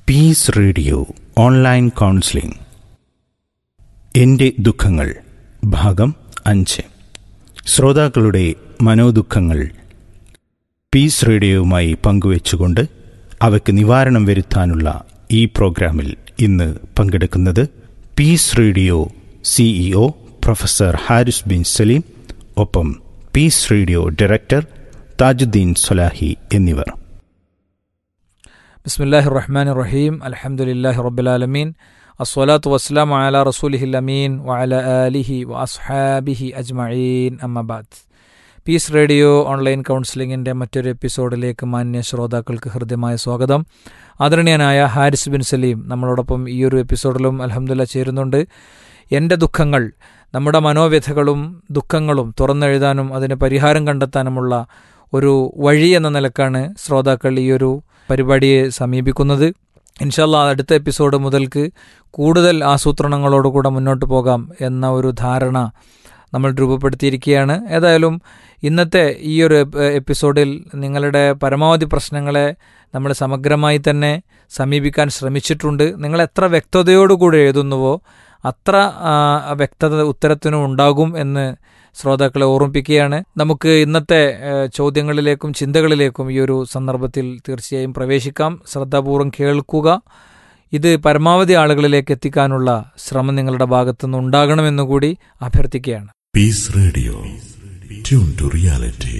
piece radio online counselling എൻ്റെ ദുഃഖങ്ങൾ ഭാഗം അഞ്ച് ശ്രോതാക്കളുടെ മനോദുഃഖങ്ങൾ പീസ് റേഡിയോയുമായി പങ്കുവച്ചുകൊണ്ട് അവയ്ക്ക് നിവാരണം വരുത്താനുള്ള ഈ പ്രോഗ്രാമിൽ ഇന്ന് പങ്കെടുക്കുന്നത് peace radio CEO professor Haris bin Saleem ഒപ്പം peace radio director Tajuddin Swalahi എന്നിവർ ബിസ്മില്ലാഹി റഹ്മാൻ റഹീം അലഹമുല്ലാഹി റബ്ബുലാലമീൻ അസ്വലാത്തു വസ്സലാം അല റസൂലിഹിൽ അമീൻ വഅല ആലിഹി വ അസ്ഹാബിഹി അജ്മഈൻ അമ്മബാദ് പീസ് റേഡിയോ ഓൺലൈൻ കൗൺസിലിംഗിൻ്റെ മറ്റൊരു എപ്പിസോഡിലേക്ക് മാന്യ ശ്രോതാക്കൾക്ക് ഹൃദ്യമായ സ്വാഗതം ആദരണീയനായ ഹാരിസ് ബിൻ സലീം നമ്മളോടൊപ്പം ഈ ഒരു എപ്പിസോഡിലും അലഹമുല്ല ചേരുന്നുണ്ട് എൻ്റെ ദുഃഖങ്ങൾ നമ്മുടെ മനോവ്യഥകളും ദുഃഖങ്ങളും തുറന്നെഴുതാനും അതിന് പരിഹാരം കണ്ടെത്താനുമുള്ള ഒരു വഴി എന്ന നിലക്കാണ് ശ്രോതാക്കൾ ഈ ഒരു പരിപാടിയെ സമീപിക്കുന്നത് ഇൻഷല്ല അടുത്ത എപ്പിസോഡ് മുതൽക്ക് കൂടുതൽ ആസൂത്രണങ്ങളോടുകൂടെ മുന്നോട്ട് പോകാം എന്ന ഒരു ധാരണ നമ്മൾ രൂപപ്പെടുത്തിയിരിക്കുകയാണ് ഏതായാലും ഇന്നത്തെ ഈ ഒരു എപ്പിസോഡിൽ നിങ്ങളുടെ പരമാവധി പ്രശ്നങ്ങളെ നമ്മൾ സമഗ്രമായി തന്നെ സമീപിക്കാൻ ശ്രമിച്ചിട്ടുണ്ട് നിങ്ങൾ എത്ര വ്യക്തതയോടുകൂടി എഴുതുന്നുവോ അത്ര വ്യക്തത ഉത്തരത്തിനും ഉണ്ടാകും എന്ന് ശ്രോതാക്കളെ ഓർമ്മിപ്പിക്കുകയാണ് നമുക്ക് ഇന്നത്തെ ചോദ്യങ്ങളിലേക്കും ചിന്തകളിലേക്കും ഈ ഒരു സന്ദർഭത്തിൽ തീർച്ചയായും പ്രവേശിക്കാം ശ്രദ്ധാപൂർവം കേൾക്കുക ഇത് പരമാവധി ആളുകളിലേക്ക് എത്തിക്കാനുള്ള ശ്രമം നിങ്ങളുടെ ഭാഗത്തുനിന്ന് ഉണ്ടാകണമെന്നുകൂടി അഭ്യർത്ഥിക്കുകയാണ് peace radio tune to reality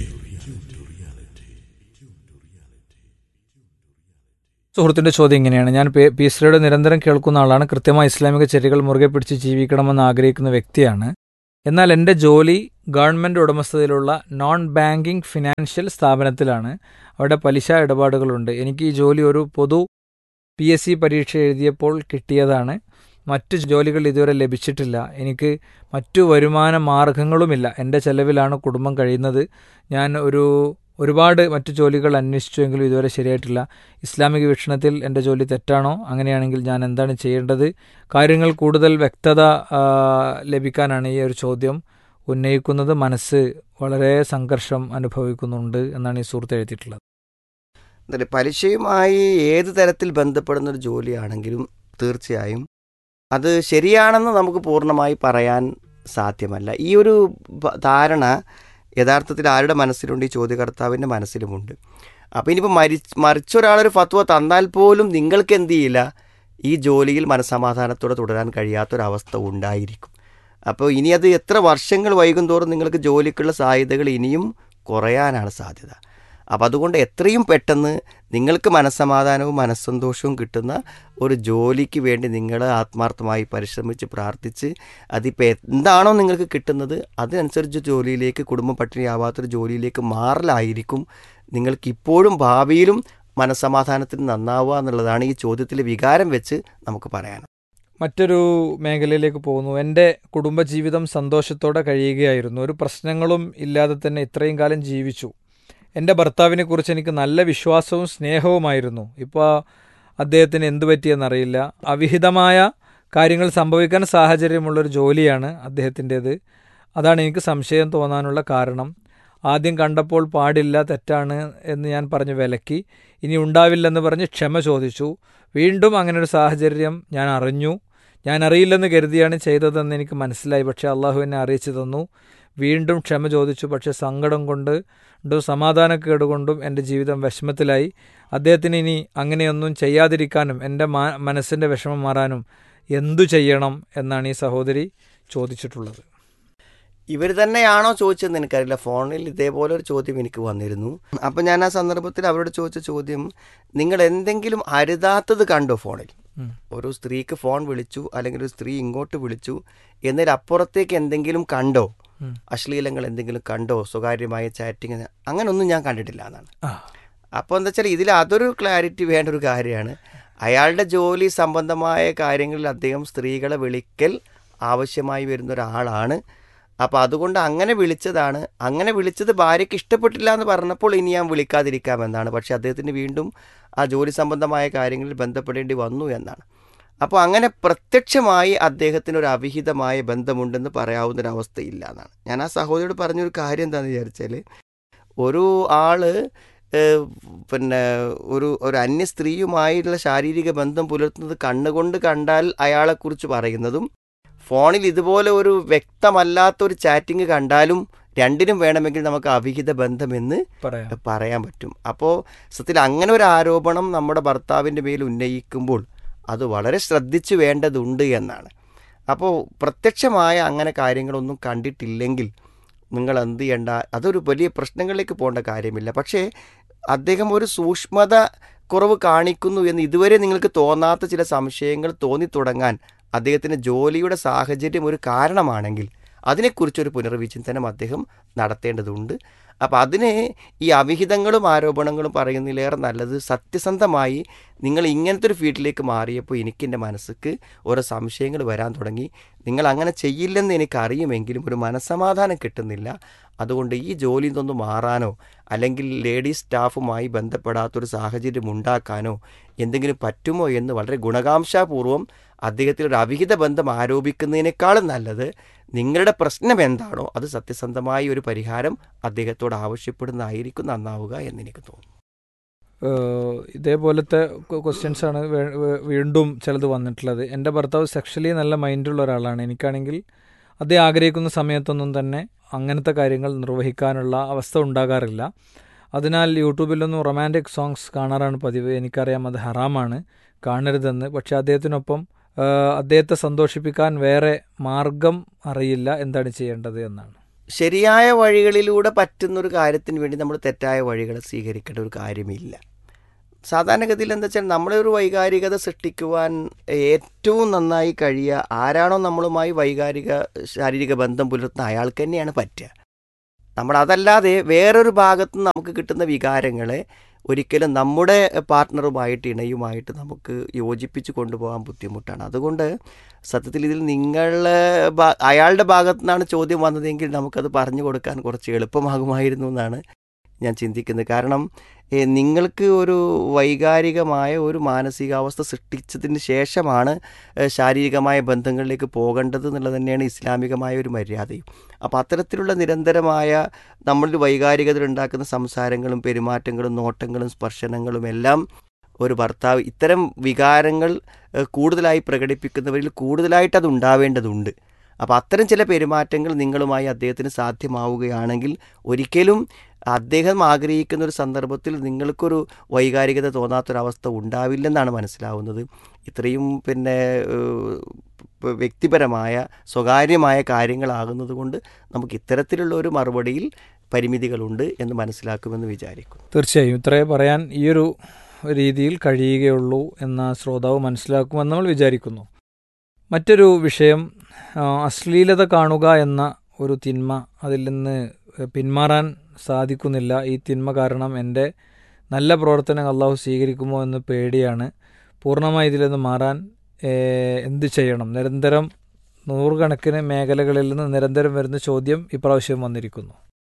സുഹൃത്തിന്റെ ചോദ്യം ഇങ്ങനെയാണ് ഞാൻ പീസ്രയുടെ നിരന്തരം കേൾക്കുന്ന ആളാണ് കൃത്യമായ ഇസ്ലാമിക ചര്യകൾ മുറുകെ പിടിച്ച് ജീവിക്കണമെന്ന് ആഗ്രഹിക്കുന്ന വ്യക്തിയാണ് എന്നാൽ എൻ്റെ ജോലി ഗവൺമെൻറ് ഉടമസ്ഥതയിലുള്ള നോൺ ബാങ്കിംഗ് ഫിനാൻഷ്യൽ സ്ഥാപനത്തിലാണ് അവിടെ പലിശ ഇടപാടുകളുണ്ട് എനിക്ക് ഈ ജോലി ഒരു പൊതു പി എസ് സി പരീക്ഷ എഴുതിയപ്പോൾ കിട്ടിയതാണ് മറ്റു ജോലികൾ ഇതുവരെ ലഭിച്ചിട്ടില്ല എനിക്ക് മറ്റു വരുമാന മാർഗങ്ങളുമില്ല എൻ്റെ ചെലവിലാണ് കുടുംബം കഴിയുന്നത് ഞാൻ ഒരു ഒരുപാട് മറ്റു ജോലികൾ അന്വേഷിച്ചുവെങ്കിലും ഇതുവരെ ശരിയായിട്ടില്ല ഇസ്ലാമിക വീക്ഷണത്തിൽ എൻ്റെ ജോലി തെറ്റാണോ അങ്ങനെയാണെങ്കിൽ ഞാൻ എന്താണ് ചെയ്യേണ്ടത് കാര്യങ്ങൾ കൂടുതൽ വ്യക്തത ലഭിക്കാനാണ് ഈ ഒരു ചോദ്യം ഉന്നയിക്കുന്നത് മനസ്സ് വളരെ സംഘർഷം അനുഭവിക്കുന്നുണ്ട് എന്നാണ് ഈ സുഹൃത്ത് എഴുതിയിട്ടുള്ളത് എന്നിട്ട് പലിശയുമായി ഏത് തരത്തിൽ ബന്ധപ്പെടുന്ന ഒരു ജോലിയാണെങ്കിലും തീർച്ചയായും അത് ശരിയാണെന്ന് നമുക്ക് പൂർണ്ണമായി പറയാൻ സാധ്യമല്ല ഈ ഒരു ധാരണ യഥാർത്ഥത്തിൽ ആരുടെ മനസ്സിലുണ്ട് ഈ ചോദ്യകർത്താവിൻ്റെ മനസ്സിലുമുണ്ട് അപ്പോൾ ഇനിയിപ്പോൾ മരി മറിച്ചൊരാളൊരു ഫത്വ തന്നാൽ പോലും നിങ്ങൾക്ക് എന്ത് ചെയ്യില്ല ഈ ജോലിയിൽ മനസ്സമാധാനത്തോടെ തുടരാൻ കഴിയാത്തൊരവസ്ഥ ഉണ്ടായിരിക്കും അപ്പോൾ ഇനി അത് എത്ര വർഷങ്ങൾ വൈകും തോറും നിങ്ങൾക്ക് ജോലിക്കുള്ള സാധ്യതകൾ ഇനിയും കുറയാനാണ് സാധ്യത അപ്പോൾ അതുകൊണ്ട് എത്രയും പെട്ടെന്ന് നിങ്ങൾക്ക് മനസ്സമാധാനവും മനസ്സന്തോഷവും കിട്ടുന്ന ഒരു ജോലിക്ക് വേണ്ടി നിങ്ങൾ ആത്മാർത്ഥമായി പരിശ്രമിച്ച് പ്രാർത്ഥിച്ച് അതിപ്പോൾ എന്താണോ നിങ്ങൾക്ക് കിട്ടുന്നത് അതിനനുസരിച്ച് ജോലിയിലേക്ക് കുടുംബം പട്ടിണിയാവാത്തൊരു ജോലിയിലേക്ക് മാറലായിരിക്കും നിങ്ങൾക്ക് ഇപ്പോഴും ഭാവിയിലും മനസ്സമാധാനത്തിന് നന്നാവുക എന്നുള്ളതാണ് ഈ ചോദ്യത്തിൽ വികാരം വെച്ച് നമുക്ക് പറയാൻ മറ്റൊരു മേഖലയിലേക്ക് പോകുന്നു എൻ്റെ കുടുംബജീവിതം സന്തോഷത്തോടെ കഴിയുകയായിരുന്നു ഒരു പ്രശ്നങ്ങളും ഇല്ലാതെ തന്നെ ഇത്രയും കാലം ജീവിച്ചു എൻ്റെ ഭർത്താവിനെ കുറിച്ച് എനിക്ക് നല്ല വിശ്വാസവും സ്നേഹവുമായിരുന്നു ഇപ്പോൾ അദ്ദേഹത്തിന് എന്തു പറ്റിയെന്നറിയില്ല അവിഹിതമായ കാര്യങ്ങൾ സംഭവിക്കാൻ സാഹചര്യമുള്ളൊരു ജോലിയാണ് അദ്ദേഹത്തിൻ്റേത് അതാണ് എനിക്ക് സംശയം തോന്നാനുള്ള കാരണം ആദ്യം കണ്ടപ്പോൾ പാടില്ല തെറ്റാണ് എന്ന് ഞാൻ പറഞ്ഞു വിലക്കി ഇനി ഉണ്ടാവില്ലെന്ന് പറഞ്ഞ് ക്ഷമ ചോദിച്ചു വീണ്ടും അങ്ങനെ ഒരു സാഹചര്യം ഞാൻ അറിഞ്ഞു ഞാൻ അറിയില്ലെന്ന് കരുതിയാണ് ചെയ്തതെന്ന് എനിക്ക് മനസ്സിലായി പക്ഷേ അള്ളാഹു എന്നെ അറിയിച്ചു തന്നു വീണ്ടും ക്ഷമ ചോദിച്ചു പക്ഷെ സങ്കടം കൊണ്ട് സമാധാനക്കേട് കൊണ്ടും എൻ്റെ ജീവിതം വിഷമത്തിലായി അദ്ദേഹത്തിന് ഇനി അങ്ങനെയൊന്നും ചെയ്യാതിരിക്കാനും എൻ്റെ മനസ്സിൻ്റെ വിഷമം മാറാനും എന്തു ചെയ്യണം എന്നാണ് ഈ സഹോദരി ചോദിച്ചിട്ടുള്ളത് ഇവർ തന്നെയാണോ ചോദിച്ചതെന്ന് എനിക്കറിയില്ല ഫോണിൽ ഇതേപോലെ ഒരു ചോദ്യം എനിക്ക് വന്നിരുന്നു അപ്പം ഞാൻ ആ സന്ദർഭത്തിൽ അവരോട് ചോദിച്ച ചോദ്യം നിങ്ങൾ എന്തെങ്കിലും അരുതാത്തത് കണ്ടോ ഫോണിൽ ഒരു സ്ത്രീക്ക് ഫോൺ വിളിച്ചു അല്ലെങ്കിൽ ഒരു സ്ത്രീ ഇങ്ങോട്ട് വിളിച്ചു എന്നതിലപ്പുറത്തേക്ക് എന്തെങ്കിലും കണ്ടോ അശ്ലീലങ്ങൾ എന്തെങ്കിലും കണ്ടോ സ്വകാര്യമായ ചാറ്റിങ് അങ്ങനൊന്നും ഞാൻ കണ്ടിട്ടില്ല എന്നാണ് അപ്പോൾ എന്താ വെച്ചാൽ ഇതിൽ അതൊരു ക്ലാരിറ്റി വേണ്ട ഒരു കാര്യമാണ് അയാളുടെ ജോലി സംബന്ധമായ കാര്യങ്ങളിൽ അദ്ദേഹം സ്ത്രീകളെ വിളിക്കൽ ആവശ്യമായി വരുന്ന ഒരാളാണ് അപ്പോൾ അതുകൊണ്ട് അങ്ങനെ വിളിച്ചതാണ് അങ്ങനെ വിളിച്ചത് ഭാര്യയ്ക്ക് ഇഷ്ടപ്പെട്ടില്ല എന്ന് പറഞ്ഞപ്പോൾ ഇനി ഞാൻ വിളിക്കാതിരിക്കാമെന്നാണ് പക്ഷേ അദ്ദേഹത്തിന് വീണ്ടും ആ ജോലി സംബന്ധമായ കാര്യങ്ങളിൽ ബന്ധപ്പെടേണ്ടി വന്നു എന്നാണ് അപ്പോൾ അങ്ങനെ പ്രത്യക്ഷമായി അദ്ദേഹത്തിന് ഒരു അവിഹിതമായ ബന്ധമുണ്ടെന്ന് പറയാവുന്നൊരവസ്ഥയില്ല എന്നാണ് ഞാൻ ആ സഹോദരിയോട് പറഞ്ഞൊരു കാര്യം എന്താണെന്ന് വിചാരിച്ചാൽ ഒരു ആള് ഏഹ്, പിന്നെ ഒരു ഒരു അന്യ സ്ത്രീയുമായിട്ടുള്ള ശാരീരിക ബന്ധം പുലർത്തുന്നത് കണ്ണുകൊണ്ട് കണ്ടാൽ അയാളെക്കുറിച്ച് പറയുന്നതും ഫോണിൽ ഇതുപോലെ ഒരു വ്യക്തമല്ലാത്ത ഒരു ചാറ്റിംഗ് കണ്ടാലും രണ്ടിനും വേണമെങ്കിൽ നമുക്ക് അവിഹിത ബന്ധമെന്ന് പറയാം പറയാൻ പറ്റും അപ്പോൾ സത്യത്തിൽ അങ്ങനെ ഒരു ആരോപണം നമ്മുടെ ഭർത്താവിൻ്റെ മേൽ ഉന്നയിക്കുമ്പോൾ അത് വളരെ ശ്രദ്ധിച്ചു വേണ്ടതുണ്ട് എന്നാണ് അപ്പോൾ പ്രത്യക്ഷമായ അങ്ങനെ കാര്യങ്ങളൊന്നും കണ്ടിട്ടില്ലെങ്കിൽ നിങ്ങൾ എന്ത് ചെയ്യണ്ട അതൊരു വലിയ പ്രശ്നങ്ങളിലേക്ക് പോകേണ്ട കാര്യമില്ല പക്ഷേ അദ്ദേഹം ഒരു സൂക്ഷ്മത കുറവ് കാണിക്കുന്നു എന്ന് ഇതുവരെ നിങ്ങൾക്ക് തോന്നാത്ത ചില സംശയങ്ങൾ തോന്നിത്തുടങ്ങാൻ അദ്ദേഹത്തിൻ്റെ ജോലിയുടെ സാഹചര്യം ഒരു കാരണമാണെങ്കിൽ അതിനെക്കുറിച്ചൊരു പുനർവിചിന്തനം അദ്ദേഹം നടത്തേണ്ടതുണ്ട് അപ്പോൾ അതിന് ഈ അവിഹിതങ്ങളും ആരോപണങ്ങളും പറയുന്നതിലേറെ നല്ലത് സത്യസന്ധമായി നിങ്ങൾ ഇങ്ങനത്തെ ഒരു ഫീൽഡിലേക്ക് മാറിയപ്പോൾ എനിക്ക് എൻ്റെ മനസ്സിക്ക് ഓരോ സംശയങ്ങൾ വരാൻ തുടങ്ങി നിങ്ങൾ അങ്ങനെ ചെയ്യില്ലെന്ന് എനിക്കറിയുമെങ്കിലും ഒരു മനസ്സമാധാനം കിട്ടുന്നില്ല അതുകൊണ്ട് ഈ ജോലിയിൽ നിന്നൊന്ന് മാറാനോ അല്ലെങ്കിൽ ലേഡീസ് സ്റ്റാഫുമായി ബന്ധപ്പെടാത്തൊരു സാഹചര്യം ഉണ്ടാക്കാനോ എന്തെങ്കിലും പറ്റുമോ എന്ന് വളരെ ഗുണകാംക്ഷാപൂർവം അദ്ദേഹത്തിൽ ഒരു അവിഹിത ബന്ധം ആരോപിക്കുന്നതിനേക്കാളും നല്ലത് നിങ്ങളുടെ പ്രശ്നം എന്താണോ അത് സത്യസന്ധമായ ഒരു പരിഹാരം അദ്ദേഹത്തോട് ആവശ്യപ്പെടുന്നതായിരിക്കും നന്നാവുക എന്ന് എനിക്ക് തോന്നുന്നു ഏഹ് ഇതേപോലത്തെ ക്വസ്റ്റ്യൻസ് ആണ് വേ- വേ- വീണ്ടും ചിലത് വന്നിട്ടുള്ളത് എൻ്റെ ഭർത്താവ് സെക്ഷലി നല്ല മൈൻഡുള്ള ഒരാളാണ് എനിക്കാണെങ്കിൽ അദ്ദേഹം ആഗ്രഹിക്കുന്ന സമയത്തൊന്നും തന്നെ അങ്ങനത്തെ കാര്യങ്ങൾ നിർവഹിക്കാനുള്ള അവസ്ഥ ഉണ്ടാകാറില്ല അതിനാൽ യൂട്യൂബിലൊന്നും റൊമാൻറ്റിക് സോങ്സ് കാണാറാണ് പതിവ് എനിക്കറിയാം അത് ഹറാമാണ് കാണരുതെന്ന് പക്ഷെ അദ്ദേഹത്തിനൊപ്പം ഏഹ് അദ്ദേഹത്തെ സന്തോഷിപ്പിക്കാൻ വേറെ മാർഗം അറിയില്ല എന്താണ് ചെയ്യേണ്ടത് എന്നാണ് ശരിയായ വഴികളിലൂടെ പറ്റുന്നൊരു കാര്യത്തിന് വേണ്ടി നമ്മൾ തെറ്റായ വഴികളെ സ്വീകരിക്കേണ്ട ഒരു കാര്യമില്ല സാധാരണഗതിയിൽ എന്താ വെച്ചാൽ നമ്മളെ ഒരു വൈകാരികത സൃഷ്ടിക്കുവാൻ ഏറ്റവും നന്നായി കഴിയുക ആരാണോ നമ്മളുമായി വൈകാരിക ശാരീരിക ബന്ധം പുലർത്തുന്ന അയാൾക്ക് തന്നെയാണ് പറ്റുക നമ്മൾ അതല്ലാതെ വേറൊരു ഭാഗത്ത് നിന്ന് നമുക്ക് കിട്ടുന്ന വികാരങ്ങളെ ഒരിക്കലും നമ്മുടെ പാർട്ട്ണറുമായിട്ട് ഇണയുമായിട്ട് നമുക്ക് യോജിപ്പിച്ച് കൊണ്ടുപോകാൻ ബുദ്ധിമുട്ടാണ് അതുകൊണ്ട് സത്യത്തിൽ ഇതിൽ നിങ്ങളെ ഭാ- അയാളുടെ ഭാഗത്തു നിന്നാണ് ചോദ്യം വന്നതെങ്കിൽ നമുക്കത് പറഞ്ഞു കൊടുക്കാൻ കുറച്ച് എളുപ്പമാകുമായിരുന്നു എന്നാണ് ഞാൻ ചിന്തിക്കുന്നത് കാരണം ഏ, നിങ്ങൾക്ക് ഒരു വൈകാരികമായ ഒരു മാനസികാവസ്ഥ സൃഷ്ടിച്ചതിന് ശേഷമാണ് ഏ, ശാരീരികമായ ബന്ധങ്ങളിലേക്ക് പോകേണ്ടത് എന്നുള്ളത് തന്നെയാണ് ഇസ്ലാമികമായ ഒരു മര്യാദയും അപ്പോൾ അത്തരത്തിലുള്ള നിരന്തരമായ നമ്മളിൽ വൈകാരികത ഉണ്ടാക്കുന്ന സംസാരങ്ങളും പെരുമാറ്റങ്ങളും നോട്ടങ്ങളും സ്പർശനങ്ങളും എല്ലാം ഒരു ഭർത്താവ് ഇത്തരം വികാരങ്ങൾ ഏ, കൂടുതലായി പ്രകടിപ്പിക്കുന്നവരിൽ കൂടുതലായിട്ട് അത് ഉണ്ടാവേണ്ടതുണ്ട് അപ്പോൾ അത്തരം ചില പെരുമാറ്റങ്ങൾ നിങ്ങളുമായി അദ്ദേഹത്തിന് സാധ്യമാവുകയാണെങ്കിൽ ഒരിക്കലും അദ്ദേഹം ആഗ്രഹിക്കുന്ന ഒരു സന്ദർഭത്തിൽ നിങ്ങൾക്കൊരു വൈകാരികത തോന്നാത്തൊരവസ്ഥ ഉണ്ടാവില്ലെന്നാണ് മനസ്സിലാവുന്നത് ഇത്രയും പിന്നെ ഏഹ്, പ- വ്യക്തിപരമായ സ്വകാര്യമായ കാര്യങ്ങളാകുന്നത് കൊണ്ട് നമുക്ക് ഇത്തരത്തിലുള്ള ഒരു മറുപടിയിൽ പരിമിതികളുണ്ട് എന്ന് മനസ്സിലാക്കുമെന്ന് വിചാരിക്കുന്നു തീർച്ചയായും ഇത്രേ പറയാൻ ഈയൊരു രീതിയിൽ കഴിയുകയുള്ളൂ എന്ന ശ്രോതാവ് മനസ്സിലാക്കുമെന്ന് നമ്മൾ വിചാരിക്കുന്നു മറ്റൊരു വിഷയം ആ, അശ്ലീലത കാണുക എന്ന ഒരു തിന്മ അതിൽ നിന്ന് പിന്മാറാൻ സാധിക്കുന്നില്ല ഈ തിന്മ കാരണം എൻ്റെ നല്ല പ്രവർത്തനം അള്ളാഹു സ്വീകരിക്കുമോ എന്ന് പേടിയാണ് പൂർണ്ണമായി ഇതിൽ നിന്ന് മാറാൻ ഏ, എന്ത് ചെയ്യണം നിരന്തരം നൂറുകണക്കിന് മേഖലകളിൽ നിന്ന് നിരന്തരം വരുന്ന ചോദ്യം ഇപ്രാവശ്യം വന്നിരിക്കുന്നു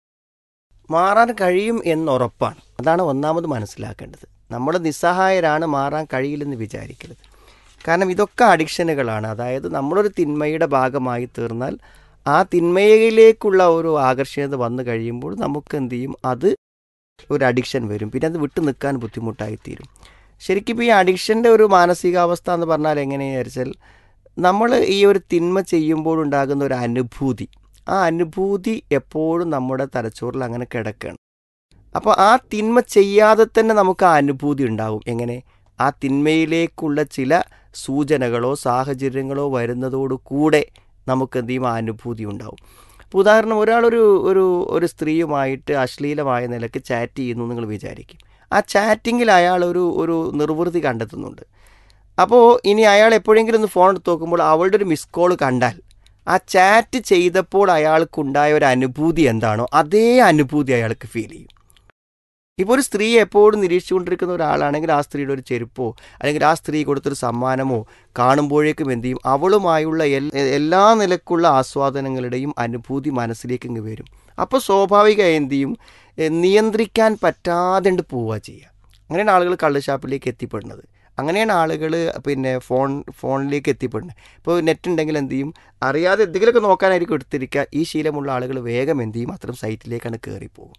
മാറാൻ കഴിയും എന്നുറപ്പാണ് അതാണ് ഒന്നാമത് മനസ്സിലാക്കേണ്ടത് നമ്മൾ നിസ്സഹായരാണ് മാറാൻ കഴിയില്ലെന്ന് വിചാരിക്കരുത് കാരണം ഇതൊക്കെ അഡിക്ഷനുകളാണ് അതായത് നമ്മളൊരു തിന്മയുടെ ഭാഗമായി തീർന്നാൽ ആ തിന്മയിലേക്കുള്ള ഒരു ആകർഷണീയത വന്നു കഴിയുമ്പോൾ നമുക്ക് എന്ത് ചെയ്യും അത് ഒരു അഡിക്ഷൻ വരും പിന്നെ അത് വിട്ടു നിൽക്കാൻ ബുദ്ധിമുട്ടായി തീരും ശരിക്കും ഇപ്പോൾ ഈ അഡിക്ഷൻ്റെ ഒരു മാനസികാവസ്ഥ എന്ന് പറഞ്ഞാൽ എങ്ങനെയാണെന്ന് വിചാരിച്ചാൽ നമ്മൾ ഈ ഒരു തിന്മ ചെയ്യുമ്പോഴുണ്ടാകുന്ന ഒരു അനുഭൂതി ആ അനുഭൂതി എപ്പോഴും നമ്മുടെ തലച്ചോറിൽ അങ്ങനെ കിടക്കുകയാണ് അപ്പോൾ ആ തിന്മ ചെയ്യാതെ തന്നെ നമുക്ക് ആ അനുഭൂതി ഉണ്ടാവും എങ്ങനെ ആ തിന്മയിലേക്കുള്ള ചില സൂചനകളോ സാഹചര്യങ്ങളോ വരുന്നതോട് കൂടെ നമുക്ക് എന്ത് ചെയ്യും ആ അനുഭൂതി ഉണ്ടാവും ഇപ്പോൾ ഉദാഹരണം ഒരാളൊരു ഒരു ഒരു സ്ത്രീയുമായിട്ട് അശ്ലീലമായ നിലക്ക് ചാറ്റ് ചെയ്യുന്നു എന്ന് നിങ്ങൾ വിചാരിക്കും ആ ചാറ്റിങ്ങിൽ അയാൾ ഒരു ഒരു നിർവൃതി കണ്ടെത്തുന്നുണ്ട് അപ്പോൾ ഇനി അയാൾ എപ്പോഴെങ്കിലും ഒന്ന് ഫോൺ എടുത്ത് നോക്കുമ്പോൾ അവളുടെ ഒരു മിസ് കോൾ കണ്ടാൽ ആ ചാറ്റ് ചെയ്തപ്പോൾ അയാൾക്കുണ്ടായ ഒരു അനുഭൂതി എന്താണോ അതേ അനുഭൂതി അയാൾക്ക് ഫീൽ ചെയ്യും ഇപ്പോൾ ഒരു സ്ത്രീ എപ്പോഴും നിരീക്ഷിച്ചുകൊണ്ടിരിക്കുന്ന ഒരാളാണെങ്കിൽ ആ സ്ത്രീയുടെ ഒരു ചെരുപ്പോ അല്ലെങ്കിൽ ആ സ്ത്രീ കൊടുത്തൊരു സമ്മാനമോ കാണുമ്പോഴേക്കും എന്ത് ചെയ്യും അവളുമായുള്ള എൽ- എല്ലാ നിലക്കുള്ള ആസ്വാദനങ്ങളുടെയും അനുഭൂതി മനസ്സിലേക്ക് ഇങ്ങ് വരും അപ്പോൾ സ്വാഭാവികമായി എന്ത് ചെയ്യും എ, നിയന്ത്രിക്കാൻ പറ്റാതെ പോവുക ചെയ്യുക അങ്ങനെയാണ് ആളുകൾ കള്ളുഷാപ്പിലേക്ക് എത്തിപ്പെടുന്നത് അങ്ങനെയാണ് ആളുകൾ പിന്നെ ഫോൺ ഫോണിലേക്ക് എത്തിപ്പെടുന്നത് ഇപ്പോൾ നെറ്റ് ഉണ്ടെങ്കിൽ എന്ത് ചെയ്യും അറിയാതെ എന്തെങ്കിലുമൊക്കെ നോക്കാനായിരിക്കും എടുത്തിരിക്കുക ഈ ശീലമുള്ള ആളുകൾ വേഗം എന്ത് ചെയ്യും അത്തരം സൈറ്റിലേക്കാണ് കയറിപ്പോകും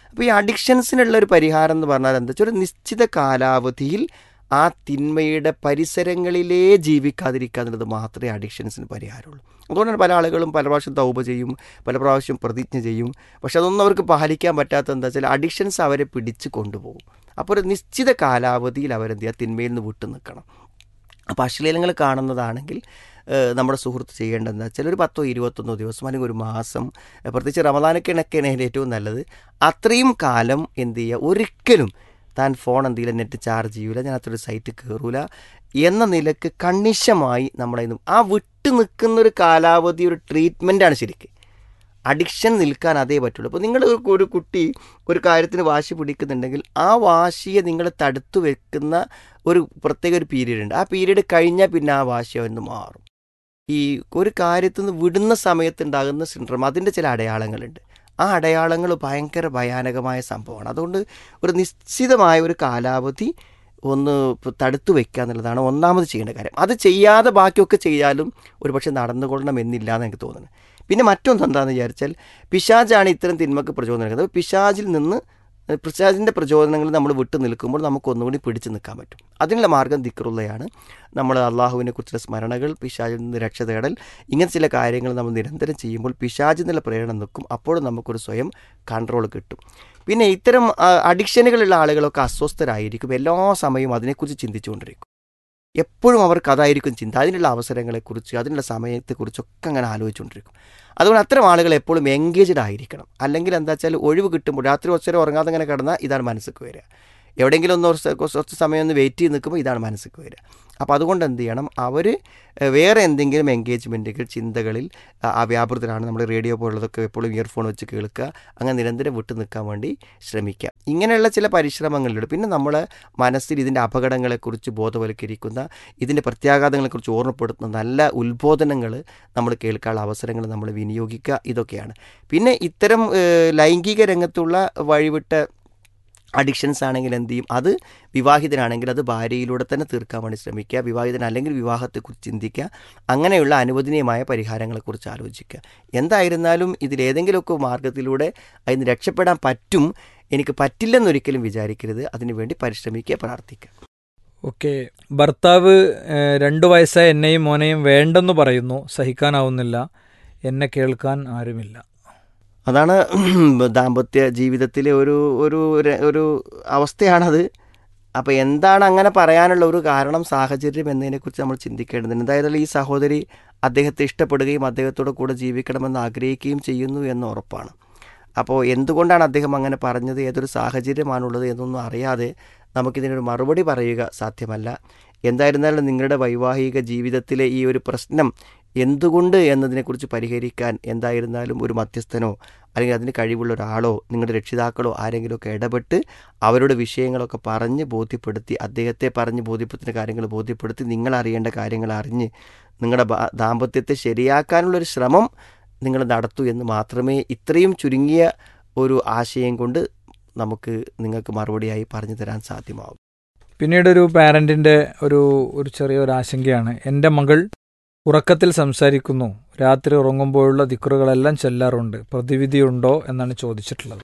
അപ്പോൾ ഈ അഡിക്ഷൻസിനുള്ള ഒരു പരിഹാരം എന്ന് പറഞ്ഞാൽ എന്താ വെച്ചാൽ ഒരു നിശ്ചിത കാലാവധിയിൽ ആ തിന്മയുടെ പരിസരങ്ങളിലേ ജീവിക്കാതിരിക്കുക എന്നുള്ളത് മാത്രമേ അഡിക്ഷൻസിന് പരിഹാരമുള്ളൂ അതുകൊണ്ടാണ് പല ആളുകളും പല പ്രാവശ്യം തൗബ ചെയ്യും പല പ്രാവശ്യം പ്രതിജ്ഞ ചെയ്യും പക്ഷെ അതൊന്നും അവർക്ക് പാലിക്കാൻ പറ്റാത്ത എന്താ വെച്ചാൽ അഡിക്ഷൻസ് അവരെ പിടിച്ച് കൊണ്ടുപോകും അപ്പോൾ ഒരു നിശ്ചിത കാലാവധിയിൽ അവരെന്ത് ചെയ്യുക തിന്മയിൽ നിന്ന് വിട്ടു നിൽക്കണം അപ്പോൾ അശ്ലീലങ്ങൾ കാണുന്നതാണെങ്കിൽ ഏഹ്, നമ്മുടെ സുഹൃത്ത് ചെയ്യേണ്ടതെന്ന് വെച്ചാൽ ഒരു പത്തോ ഇരുപത്തൊന്നോ ദിവസം അല്ലെങ്കിൽ ഒരു മാസം ഏഹ്, പ്രത്യേകിച്ച് റമദാനക്കിണക്കാണ് അതിൻ്റെ ഏറ്റവും നല്ലത് അത്രയും കാലം എന്ത് ചെയ്യുക ഒരിക്കലും താൻ ഫോൺ എന്ത് ചെയ്യില്ല നെറ്റ് ചാർജ് ചെയ്യൂല ഞാനത്തൊരു സൈറ്റ് കയറൂല എന്ന നിലക്ക് കണിശമായി നമ്മളെ ഇന്നും ആ വിട്ടു നിൽക്കുന്ന ഒരു കാലാവധി ഒരു ട്രീറ്റ്മെൻറ്റാണ് ശരിക്ക് അഡിക്ഷൻ നിൽക്കാൻ അതേ പറ്റുള്ളൂ അപ്പോൾ നിങ്ങൾ ഒരു- ഒരു കുട്ടി ഒരു കാര്യത്തിന് വാശി പിടിക്കുന്നുണ്ടെങ്കിൽ ആ വാശിയെ നിങ്ങൾ തടുത്തു വെക്കുന്ന ഒരു പ്രത്യേക ഒരു പീരീഡ് ഉണ്ട് ആ പീരീഡ് കഴിഞ്ഞാൽ പിന്നെ ആ വാശി അവന് മാറും ഈ ഒരു കാര്യത്തിൽ നിന്ന് വിടുന്ന സമയത്ത് ഉണ്ടാകുന്ന സിൻഡ്രം അതിൻ്റെ ചില അടയാളങ്ങളുണ്ട് ആ അടയാളങ്ങൾ ഭയങ്കര ഭയാനകമായ സംഭവമാണ് അതുകൊണ്ട് ഒരു നിശ്ചിതമായ ഒരു കാലാവധി ഒന്ന് ഇപ്പൊ തടുത്തു വെക്കുക എന്നുള്ളതാണ് ഒന്നാമത് ചെയ്യേണ്ട കാര്യം അത് ചെയ്യാതെ ബാക്കിയൊക്കെ ചെയ്യാലും ഒരുപക്ഷെ നടന്നുകൊള്ളണം എന്നില്ല എന്ന് എനിക്ക് തോന്നുന്നത് പിന്നെ മറ്റൊന്ന് എന്താണെന്ന് വിചാരിച്ചാൽ പിശാജാണ് ഇത്തരം തിന്മക്ക് പ്രചോദനം നൽകുന്നത് പിശാജിൽ നിന്ന് പിശാജിൻ്റെ പ്രചോദനങ്ങൾ നമ്മൾ വിട്ടു നിൽക്കുമ്പോൾ നമുക്ക് ഒന്നുകൂടി പിടിച്ചു നിൽക്കാൻ പറ്റും അതിനുള്ള മാർഗം ദിക്റുള്ളയാണ് നമ്മൾ അള്ളാഹുവിനെ കുറിച്ചുള്ള സ്മരണകൾ പിശാജിൽ നിന്ന് രക്ഷ തേടൽ ഇങ്ങനെ ചില കാര്യങ്ങൾ നമ്മൾ നിരന്തരം ചെയ്യുമ്പോൾ പിശാജിൽ നിന്നുള്ള പ്രേരണ നിൽക്കും അപ്പോഴും നമുക്കൊരു സ്വയം കൺട്രോൾ കിട്ടും പിന്നെ ഇത്തരം ആ, അഡിക്ഷനുകളുള്ള ആളുകളൊക്കെ അസ്വസ്ഥരായിരിക്കും എല്ലാ സമയവും അതിനെക്കുറിച്ച് ചിന്തിച്ചുകൊണ്ടിരിക്കും എപ്പോഴും അവർക്ക് അതായിരിക്കും ചിന്ത അതിനുള്ള അവസരങ്ങളെക്കുറിച്ച് അതിനുള്ള സമയത്തെക്കുറിച്ചൊക്കെ അങ്ങനെ ആലോചിച്ചുകൊണ്ടിരിക്കും അതുകൊണ്ട് അത്തരം ആളുകൾ എപ്പോഴും എൻഗേജ്ഡ് ആയിരിക്കണം അല്ലെങ്കിൽ എന്താ വെച്ചാൽ ഒഴിവ് കിട്ടുമ്പോൾ രാത്രി കുറച്ചേരം ഉറങ്ങാതെ ഇങ്ങനെ കിടന്നാൽ ഇതാണ് മനസ്സിക്ക് വരിക എവിടെയെങ്കിലും ഒന്ന് കുറച്ച് കുറച്ച് സമയം ഒന്ന് വെയിറ്റ് ചെയ്ത് നിൽക്കുമ്പോൾ ഇതാണ് മനസ്സിക്ക് വരിക അപ്പോൾ അതുകൊണ്ട് എന്ത് ചെയ്യണം അവർ വേറെ എന്തെങ്കിലും എൻഗേജ്മെൻറ്റുകൾ ചിന്തകളിൽ ആ, ആ വ്യാപൃതരാണ് നമ്മൾ റേഡിയോ പോലുള്ളതൊക്കെ എപ്പോഴും ഇയർഫോൺ വെച്ച് കേൾക്കുക അങ്ങനെ നിരന്തരം വിട്ടു നിൽക്കാൻ വേണ്ടി ശ്രമിക്കുക ഇങ്ങനെയുള്ള ചില പരിശ്രമങ്ങളിലൂടെ പിന്നെ നമ്മൾ മനസ്സിൽ ഇതിൻ്റെ അപകടങ്ങളെക്കുറിച്ച് ബോധവൽക്കരിക്കുന്ന ഇതിൻ്റെ പ്രത്യാഘാതങ്ങളെക്കുറിച്ച് ഓർമ്മപ്പെടുത്തുന്ന നല്ല ഉത്ബോധനങ്ങൾ നമ്മൾ കേൾക്കാനുള്ള അവസരങ്ങൾ നമ്മൾ വിനിയോഗിക്കുക ഇതൊക്കെയാണ് പിന്നെ ഇത്തരം ഏഹ്, ലൈംഗിക രംഗത്തുള്ള വഴിവിട്ട അഡിക്ഷൻസ് ആണെങ്കിൽ എന്ത് ചെയ്യും അത് വിവാഹിതനാണെങ്കിൽ അത് ഭാര്യയിലൂടെ തന്നെ തീർക്കാൻ വേണ്ടി ശ്രമിക്കുക വിവാഹിതൻ അല്ലെങ്കിൽ വിവാഹത്തെക്കുറിച്ച് ചിന്തിക്കുക അങ്ങനെയുള്ള അനുവദനീയമായ പരിഹാരങ്ങളെക്കുറിച്ച് ആലോചിക്കുക എന്തായിരുന്നാലും ഇതിലേതെങ്കിലുമൊക്കെ മാർഗത്തിലൂടെ അതിന് രക്ഷപ്പെടാൻ പറ്റും എനിക്ക് പറ്റില്ലെന്നൊരിക്കലും വിചാരിക്കരുത് അതിനുവേണ്ടി പരിശ്രമിക്കുക പ്രാർത്ഥിക്കുക ഓക്കെ ഭർത്താവ് ഏഹ്, രണ്ടു വയസ്സായ എന്നെയും മോനെയും വേണ്ടെന്ന് പറയുന്നു സഹിക്കാനാവുന്നില്ല എന്നെ കേൾക്കാൻ ആരുമില്ല അതാണ് ദാമ്പത്യ ജീവിതത്തിലെ ഒരു ഒരു ര- ഒരു അവസ്ഥയാണത് അപ്പോൾ എന്താണ് അങ്ങനെ പറയാനുള്ള ഒരു കാരണം സാഹചര്യം എന്നതിനെക്കുറിച്ച് നമ്മൾ ചിന്തിക്കേണ്ടതുണ്ട് എന്തായാലും ഈ സഹോദരി അദ്ദേഹത്തെ ഇഷ്ടപ്പെടുകയും അദ്ദേഹത്തോടെ കൂടെ ജീവിക്കണമെന്ന് ആഗ്രഹിക്കുകയും ചെയ്യുന്നു എന്ന് ഉറപ്പാണ് അപ്പോൾ എന്തുകൊണ്ടാണ് അദ്ദേഹം അങ്ങനെ പറഞ്ഞത് ഏതൊരു സാഹചര്യമാണുള്ളത് എന്നൊന്നും അറിയാതെ നമുക്കിതിനൊരു മറുപടി പറയുക സാധ്യമല്ല എന്തായിരുന്നാലും നിങ്ങളുടെ വൈവാഹിക ജീവിതത്തിലെ ഈ ഒരു പ്രശ്നം എന്തുകൊണ്ട് എന്നതിനെക്കുറിച്ച് പരിഹരിക്കാൻ എന്തായിരുന്നാലും ഒരു മധ്യസ്ഥനോ അല്ലെങ്കിൽ അതിന് കഴിവുള്ള ഒരാളോ നിങ്ങളുടെ രക്ഷിതാക്കളോ ആരെങ്കിലുമൊക്കെ ഇടപെട്ട് അവരുടെ വിഷയങ്ങളൊക്കെ പറഞ്ഞ് ബോധ്യപ്പെടുത്തി അദ്ദേഹത്തെ പറഞ്ഞ് ബോധ്യപ്പെടുത്തുന്ന കാര്യങ്ങൾ ബോധ്യപ്പെടുത്തി നിങ്ങൾ അറിയേണ്ട കാര്യങ്ങൾ അറിഞ്ഞ് നിങ്ങളുടെ ബാ- ദാമ്പത്യത്തെ ശരിയാക്കാനുള്ളൊരു ശ്രമം നിങ്ങൾ നടത്തൂ എന്ന് മാത്രമേ ഇത്രയും ചുരുങ്ങിയ ഒരു ആശയം കൊണ്ട് നമുക്ക് നിങ്ങൾക്ക് മറുപടിയായി പറഞ്ഞു തരാൻ സാധ്യമാവും പിന്നീട് ഒരു പാരന്റിന്റെ ഒരു ഒരു ചെറിയ ഒരു ആശങ്കയാണ് എൻ്റെ മകൾ ഉറക്കത്തിൽ സംസാരിക്കുന്നു രാത്രി ഉറങ്ങുമ്പോഴുള്ള ദിക്റുകളെല്ലാം ചെല്ലാറുണ്ട് പ്രതിവിധിയുണ്ടോ എന്നാണ് ചോദിച്ചിട്ടുള്ളത്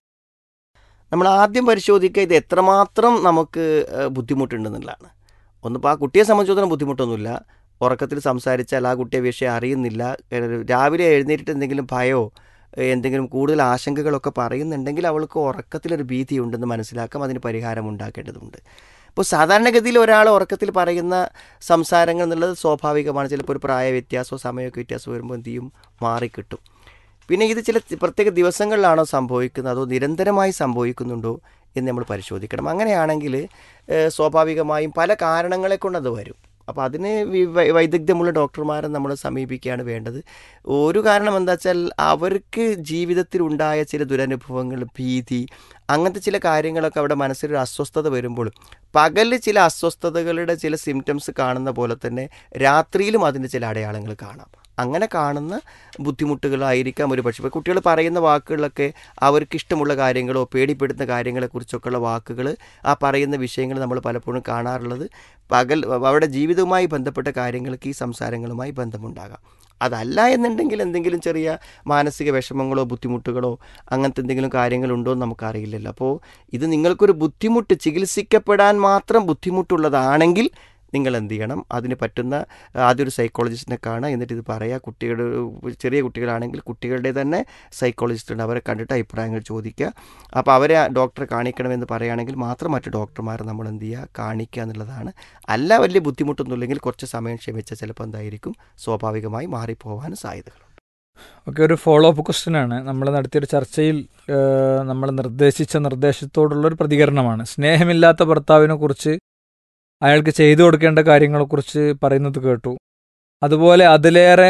നമ്മൾ ആദ്യം പരിശോധിക്കുക ഇത് എത്രമാത്രം നമുക്ക് ഏഹ്, ബുദ്ധിമുട്ടുണ്ടെന്നുള്ളതാണ് ഒന്നിപ്പോൾ ആ കുട്ടിയെ സംബന്ധിച്ചിടത്തോളം ബുദ്ധിമുട്ടൊന്നുമില്ല ഉറക്കത്തിൽ സംസാരിച്ചാൽ ആ കുട്ടിയെ വിഷയം അറിയുന്നില്ല ഏഹ്, രാവിലെ എഴുന്നേറ്റിട്ട് എന്തെങ്കിലും ഭയമോ ഏഹ്, എന്തെങ്കിലും കൂടുതൽ ആശങ്കകളൊക്കെ പറയുന്നുണ്ടെങ്കിൽ അവൾക്ക് ഉറക്കത്തിലൊരു ഭീതി ഉണ്ടെന്ന് മനസ്സിലാക്കാം അതിന് പരിഹാരം ഉണ്ടാക്കേണ്ടതുണ്ട് ഇപ്പോൾ സാധാരണഗതിയിൽ ഒരാൾ ഉറക്കത്തിൽ പറയുന്ന സംസാരങ്ങൾ എന്നുള്ളത് സ്വാഭാവികമാണ് ചിലപ്പോൾ ഒരു പ്രായ വ്യത്യാസമോ സമയമൊക്കെ വ്യത്യാസം വരുമ്പോൾ എന്ത് ചെയ്യും മാറിക്കിട്ടും പിന്നെ ഇത് ചില പ്രത്യേക ദിവസങ്ങളിലാണോ സംഭവിക്കുന്നത് അതോ നിരന്തരമായി സംഭവിക്കുന്നുണ്ടോ എന്ന് നമ്മൾ പരിശോധിക്കണം അങ്ങനെയാണെങ്കിൽ ഏഹ്, സ്വാഭാവികമായും പല കാരണങ്ങളെ കൊണ്ട് അത് വരും അപ്പോൾ അതിന് വി- വൈ- വൈദഗ്ധ്യമുള്ള ഡോക്ടർമാരെ നമ്മൾ സമീപിക്കുകയാണ് വേണ്ടത് ഒരു കാരണം എന്താ വെച്ചാൽ അവർക്ക് ജീവിതത്തിൽ ഉണ്ടായ ചില ദുരനുഭവങ്ങൾ ഭീതി അങ്ങനത്തെ ചില കാര്യങ്ങളൊക്കെ അവിടെ മനസ്സിലൊരു അസ്വസ്ഥത വരുമ്പോൾ പകല് ചില അസ്വസ്ഥതകളുടെ ചില സിംറ്റംസ് കാണുന്ന പോലെ തന്നെ രാത്രിയിലും അതിൻ്റെ ചില അടയാളങ്ങൾ കാണാം അങ്ങനെ കാണുന്ന ബുദ്ധിമുട്ടുകളായിരിക്കാം ഒരു പക്ഷേ ഇപ്പോൾ കുട്ടികൾ പറയുന്ന വാക്കുകളൊക്കെ അവർക്ക് ഇഷ്ടമുള്ള കാര്യങ്ങളോ പേടിപ്പെടുത്തുന്ന കാര്യങ്ങളെക്കുറിച്ചൊക്കെയുള്ള വാക്കുകൾ ആ പറയുന്ന വിഷയങ്ങൾ നമ്മൾ പലപ്പോഴും കാണാറുള്ളത് പകൽ അവരുടെ ജീവിതവുമായി ബന്ധപ്പെട്ട കാര്യങ്ങൾക്ക് ഈ സംസാരങ്ങളുമായി ബന്ധമുണ്ടാകാം അതല്ല എന്നുണ്ടെങ്കിൽ എന്തെങ്കിലും ചെറിയ മാനസിക വിഷമങ്ങളോ ബുദ്ധിമുട്ടുകളോ അങ്ങനത്തെ എന്തെങ്കിലും കാര്യങ്ങളുണ്ടോ എന്ന് നമുക്കറിയില്ലല്ലോ അപ്പോൾ ഇത് നിങ്ങൾക്കൊരു ബുദ്ധിമുട്ട് ചികിത്സിക്കപ്പെടാൻ മാത്രം ബുദ്ധിമുട്ടുള്ളതാണെങ്കിൽ നിങ്ങൾ എന്ത് ചെയ്യണം അതിന് പറ്റുന്ന ആദ്യം ഒരു സൈക്കോളജിസ്റ്റിനെ കാണുക എന്നിട്ട് ഇത് പറയുക കുട്ടികളുടെ ചെറിയ കുട്ടികളാണെങ്കിൽ കുട്ടികളുടെ തന്നെ സൈക്കോളജിസ്റ്റ് ഉണ്ട് അവരെ കണ്ടിട്ട് അഭിപ്രായങ്ങൾ ചോദിക്കുക അപ്പോൾ അവരെ ഡോക്ടറെ കാണിക്കണമെന്ന് പറയുകയാണെങ്കിൽ മാത്രം മറ്റു ഡോക്ടർമാരെ നമ്മൾ എന്ത് ചെയ്യുക കാണിക്കുക എന്നുള്ളതാണ് അല്ല വലിയ ബുദ്ധിമുട്ടൊന്നുമില്ലെങ്കിൽ കുറച്ച് സമയം ക്ഷമിച്ചാൽ ചിലപ്പോൾ എന്തായിരിക്കും സ്വാഭാവികമായി മാറിപ്പോവാൻ സാധ്യതകളുണ്ട് ഒക്കെ ഒരു ഫോളോ അപ്പ് ക്വസ്റ്റ്യൻ ആണ് നമ്മൾ നടത്തിയൊരു ചർച്ചയിൽ നമ്മൾ നിർദ്ദേശിച്ച നിർദ്ദേശത്തോടുള്ള ഒരു പ്രതികരണമാണ് സ്നേഹമില്ലാത്ത ഭർത്താവിനെ കുറിച്ച് അയാൾക്ക് ചെയ്തു കൊടുക്കേണ്ട കാര്യങ്ങളെക്കുറിച്ച് പറയുന്നത് കേട്ടു അതുപോലെ അതിലേറെ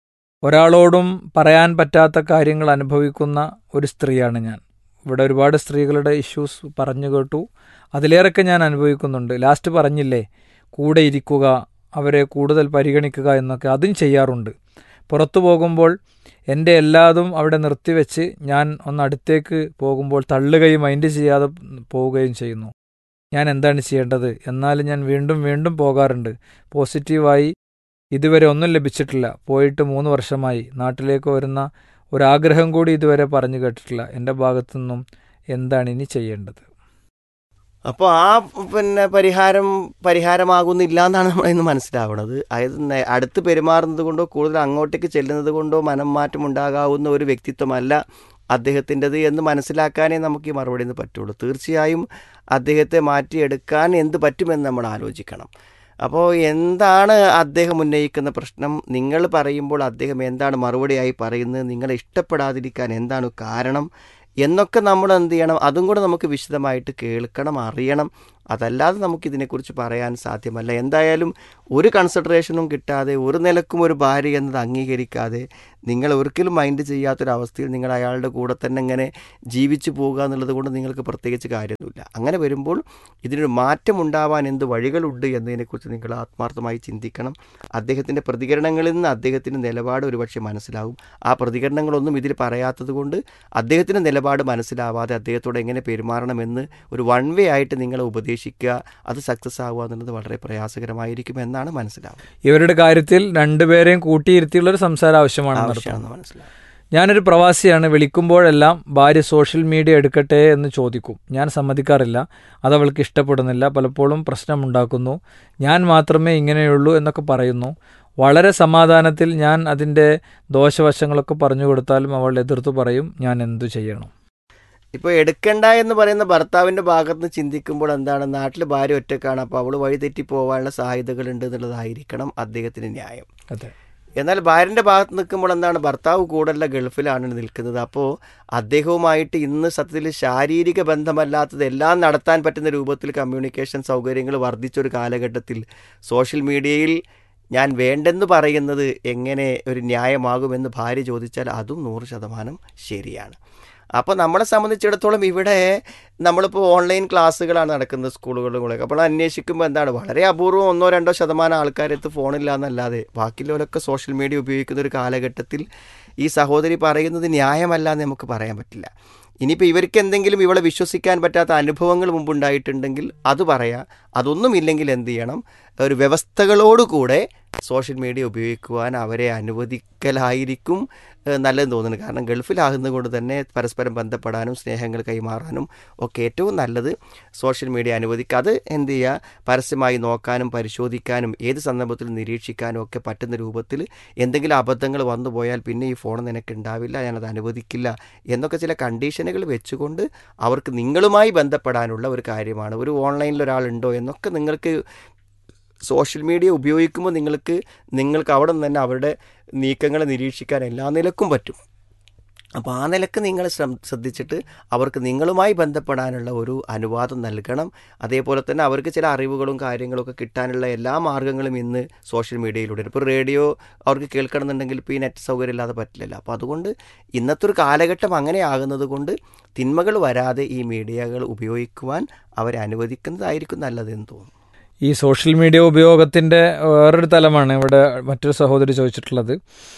ഒരാളോടും പറയാൻ പറ്റാത്ത കാര്യങ്ങൾ അനുഭവിക്കുന്ന ഒരു സ്ത്രീയാണ് ഞാൻ ഇവിടെ ഒരുപാട് സ്ത്രീകളുടെ ഇഷ്യൂസ് പറഞ്ഞു കേട്ടു അതിലേറെയൊക്കെ ഞാൻ അനുഭവിക്കുന്നുണ്ട് ലാസ്റ്റ് പറഞ്ഞില്ലേ കൂടെ ഇരിക്കുക അവരെ കൂടുതൽ പരിഗണിക്കുക എന്നൊക്കെ അതും ചെയ്യാറുണ്ട് പുറത്തു പോകുമ്പോൾ എൻ്റെ എല്ലാതും അവിടെ നിർത്തിവെച്ച് ഞാൻ ഒന്ന് അടുത്തേക്ക് പോകുമ്പോൾ തള്ളുകയും മൈൻഡ് ചെയ്യാതെ പോവുകയും ചെയ്യുന്നു ഞാൻ എന്താണ് ചെയ്യേണ്ടത് എന്നാലും ഞാൻ വീണ്ടും വീണ്ടും പോകാറുണ്ട് പോസിറ്റീവായി ഇതുവരെ ഒന്നും ലഭിച്ചിട്ടില്ല പോയിട്ട് മൂന്ന് വർഷമായി നാട്ടിലേക്ക് വരുന്ന ഒരാഗ്രഹം കൂടി ഇതുവരെ പറഞ്ഞു കേട്ടിട്ടില്ല എൻ്റെ ഭാഗത്തുനിന്നും എന്താണ് ഇനി ചെയ്യേണ്ടത് അപ്പോൾ ആ പിന്നെ പരിഹാരം പരിഹാരമാകുന്നില്ല എന്നാണ് നമ്മൾ ഇന്ന് മനസ്സിലാവുന്നത് അതായത് നേ- അടുത്ത് പെരുമാറുന്നത് കൊണ്ടോ കൂടുതൽ അങ്ങോട്ടേക്ക് ചെല്ലുന്നത് കൊണ്ടോ മനം മാറ്റം ഉണ്ടാകാവുന്ന ഒരു വ്യക്തിത്വമല്ല അദ്ദേഹത്തിൻ്റെത് എന്ന് മനസ്സിലാക്കാനേ നമുക്ക് ഈ മറുപടി നിന്ന് പറ്റുള്ളൂ തീർച്ചയായും അദ്ദേഹത്തെ മാറ്റിയെടുക്കാൻ എന്ത് പറ്റുമെന്ന് നമ്മൾ ആലോചിക്കണം അപ്പോൾ എന്താണ് അദ്ദേഹം ഉന്നയിക്കുന്ന പ്രശ്നം നിങ്ങൾ പറയുമ്പോൾ അദ്ദേഹം എന്താണ് മറുപടിയായി പറയുന്നത് നിങ്ങളെ ഇഷ്ടപ്പെടാതിരിക്കാൻ എന്താണ് കാരണം എന്നൊക്കെ നമ്മൾ എന്ത് ചെയ്യണം അതും കൂടെ നമുക്ക് വിശദമായിട്ട് കേൾക്കണം അറിയണം അതല്ലാതെ നമുക്കിതിനെക്കുറിച്ച് പറയാൻ സാധ്യമല്ല എന്തായാലും ഒരു കൺസിഡറേഷനും കിട്ടാതെ ഒരു നിലക്കും ഒരു ഭാര്യ എന്നത് അംഗീകരിക്കാതെ നിങ്ങൾ ഒരിക്കലും മൈൻഡ് ചെയ്യാത്തൊരവസ്ഥയിൽ നിങ്ങൾ അയാളുടെ കൂടെ തന്നെ ഇങ്ങനെ ജീവിച്ചു പോകുക എന്നുള്ളത് കൊണ്ട് നിങ്ങൾക്ക് പ്രത്യേകിച്ച് കാര്യമൊന്നുമില്ല അങ്ങനെ വരുമ്പോൾ ഇതിനൊരു മാറ്റം ഉണ്ടാവാൻ എന്ത് വഴികളുണ്ട് എന്നതിനെക്കുറിച്ച് നിങ്ങൾ ആത്മാർത്ഥമായി ചിന്തിക്കണം അദ്ദേഹത്തിൻ്റെ പ്രതികരണങ്ങളിൽ നിന്ന് അദ്ദേഹത്തിൻ്റെ നിലപാട് ഒരുപക്ഷെ മനസ്സിലാവും ആ പ്രതികരണങ്ങളൊന്നും ഇതിൽ പറയാത്തത് കൊണ്ട് അദ്ദേഹത്തിൻ്റെ നിലപാട് മനസ്സിലാവാതെ അദ്ദേഹത്തോട് എങ്ങനെ പെരുമാറണമെന്ന് ഒരു വൺ വേ ആയിട്ട് നിങ്ങളെ ഉപദേശിക്കുക അത് സക്സസ് ആവുക എന്നുള്ളത് വളരെ പ്രയാസകരമായിരിക്കും എന്നാണ് മനസ്സിലാവുക ഇവരുടെ കാര്യത്തിൽ രണ്ടുപേരെയും കൂട്ടിയിരുത്തിയുള്ള ഒരു സംസാരം ആവശ്യമാണ് ആവശ്യമാണെന്ന് മനസ്സിലാവും ഞാനൊരു പ്രവാസിയാണ് വിളിക്കുമ്പോഴെല്ലാം ഭാര്യ സോഷ്യൽ മീഡിയ എടുക്കട്ടെ എന്ന് ചോദിക്കും ഞാൻ സമ്മതിക്കാറില്ല അത് അവൾക്ക് ഇഷ്ടപ്പെടുന്നില്ല പലപ്പോഴും പ്രശ്നമുണ്ടാക്കുന്നു ഞാൻ മാത്രമേ ഇങ്ങനെയുള്ളൂ എന്നൊക്കെ പറയുന്നു വളരെ സമാധാനത്തിൽ ഞാൻ അതിൻ്റെ ദോഷവശങ്ങളൊക്കെ പറഞ്ഞു കൊടുത്താലും അവൾ എതിർത്തു പറയും ഞാൻ എന്തു ചെയ്യണം ഇപ്പോൾ എടുക്കണ്ട എന്ന് പറയുന്ന ഭർത്താവിൻ്റെ ഭാഗത്ത് നിന്ന് ചിന്തിക്കുമ്പോൾ എന്താണ് നാട്ടിൽ ഭാര്യ ഒറ്റക്കാണ് അപ്പോൾ അവൾ വഴിതെറ്റി പോകാനുള്ള സാധ്യതകളുണ്ട് എന്നുള്ളതായിരിക്കണം അദ്ദേഹത്തിന് ന്യായം അതെ എന്നാൽ ഭാര്യൻ്റെ ഭാഗത്ത് നിൽക്കുമ്പോൾ എന്താണ് ഭർത്താവ് കൂടല്ല ഗൾഫിലാണ് നിൽക്കുന്നത് അപ്പോൾ അദ്ദേഹവുമായിട്ട് ഇന്ന് സത്യത്തിൽ ശാരീരിക ബന്ധമല്ലാത്തത് എല്ലാം നടത്താൻ പറ്റുന്ന രൂപത്തിൽ കമ്മ്യൂണിക്കേഷൻ സൗകര്യങ്ങൾ വർദ്ധിച്ചൊരു കാലഘട്ടത്തിൽ സോഷ്യൽ മീഡിയയിൽ ഞാൻ വേണ്ടെന്ന് പറയുന്നത് എങ്ങനെ ഒരു ന്യായമാകുമെന്ന് ഭാര്യ ചോദിച്ചാൽ അതും നൂറ് ശതമാനം ശരിയാണ് അപ്പോൾ നമ്മളെ സംബന്ധിച്ചിടത്തോളം ഇവിടെ നമ്മളിപ്പോൾ ഓൺലൈൻ ക്ലാസ്സുകളാണ് നടക്കുന്നത് സ്കൂളുകളിലൂടെയൊക്കെ അപ്പോൾ അന്വേഷിക്കുമ്പോൾ എന്താണ് വളരെ അപൂർവം ഒന്നോ രണ്ടോ ശതമാനം ആൾക്കാരത്ത് ഫോണില്ല എന്നല്ലാതെ ബാക്കിയുള്ളവരൊക്കെ സോഷ്യൽ മീഡിയ ഉപയോഗിക്കുന്ന ഒരു കാലഘട്ടത്തിൽ ഈ സഹോദരി പറയുന്നത് ന്യായമല്ല എന്ന് നമുക്ക് പറയാൻ പറ്റില്ല ഇനിയിപ്പോൾ ഇവർക്ക് എന്തെങ്കിലും ഇവളെ വിശ്വസിക്കാൻ പറ്റാത്ത അനുഭവങ്ങൾ മുമ്പുണ്ടായിട്ടുണ്ടെങ്കിൽ അത് പറയാം അതൊന്നുമില്ലെങ്കിൽ എന്ത് ചെയ്യണം ഒരു വ്യവസ്ഥകളോടുകൂടെ സോഷ്യൽ മീഡിയ ഉപയോഗിക്കുവാൻ അവരെ അനുവദിക്കലായിരിക്കും ഏഹ്, നല്ലതെന്ന് തോന്നുന്നു കാരണം ഗൾഫിലാകുന്നത് കൊണ്ട് തന്നെ പരസ്പരം ബന്ധപ്പെടാനും സ്നേഹങ്ങൾ കൈമാറാനും ഒക്കെ ഏറ്റവും നല്ലത് സോഷ്യൽ മീഡിയ അനുവദിക്കാതെ എന്ത് ചെയ്യുക പരസ്യമായി നോക്കാനും പരിശോധിക്കാനും ഏത് സന്ദർഭത്തിൽ നിരീക്ഷിക്കാനും ഒക്കെ പറ്റുന്ന രൂപത്തിൽ എന്തെങ്കിലും അബദ്ധങ്ങൾ വന്നു പോയാൽ പിന്നെ ഈ ഫോൺ നിനക്ക് ഉണ്ടാവില്ല ഞാനത് അനുവദിക്കില്ല എന്നൊക്കെ ചില കണ്ടീഷനുകൾ വെച്ചുകൊണ്ട് അവർക്ക് നിങ്ങളുമായി ബന്ധപ്പെടാനുള്ള ഒരു കാര്യമാണ് ഒരു ഓൺലൈനിൽ ഒരാളുണ്ടോ എന്നൊക്കെ നിങ്ങൾക്ക് സോഷ്യൽ മീഡിയ ഉപയോഗിക്കുമ്പോൾ നിങ്ങൾക്ക് നിങ്ങൾക്ക് അവിടെ നിന്ന് തന്നെ അവരുടെ നീക്കങ്ങളെ നിരീക്ഷിക്കാൻ എല്ലാ നിലക്കും പറ്റും അപ്പോൾ ആ നിലക്ക് നിങ്ങൾ ശ്രമ ശ്രദ്ധിച്ചിട്ട് അവർക്ക് നിങ്ങളുമായി ബന്ധപ്പെടാനുള്ള ഒരു അനുവാദം നൽകണം അതേപോലെ തന്നെ അവർക്ക് ചില അറിവുകളും കാര്യങ്ങളൊക്കെ കിട്ടാനുള്ള എല്ലാ മാർഗ്ഗങ്ങളും ഇന്ന് സോഷ്യൽ മീഡിയയിലൂടെ ഇപ്പോൾ റേഡിയോ അവർക്ക് കേൾക്കണമെന്നുണ്ടെങ്കിൽ ഇപ്പോൾ ഈ നെറ്റ് സൗകര്യം ഇല്ലാതെ പറ്റില്ലല്ലോ അപ്പോൾ അതുകൊണ്ട് ഇന്നത്തെ ഒരു കാലഘട്ടം അങ്ങനെ ആകുന്നത് കൊണ്ട് തിന്മകൾ വരാതെ ഈ മീഡിയകൾ ഉപയോഗിക്കുവാൻ അവരെ അനുവദിക്കുന്നതായിരിക്കും നല്ലതെന്ന് തോന്നുന്നു ഈ സോഷ്യൽ മീഡിയ ഉപയോഗത്തിൻ്റെ വേറൊരു തലമാണ് ഇവിടെ മറ്റൊരു സഹോദരി ചോദിച്ചിട്ടുള്ളത്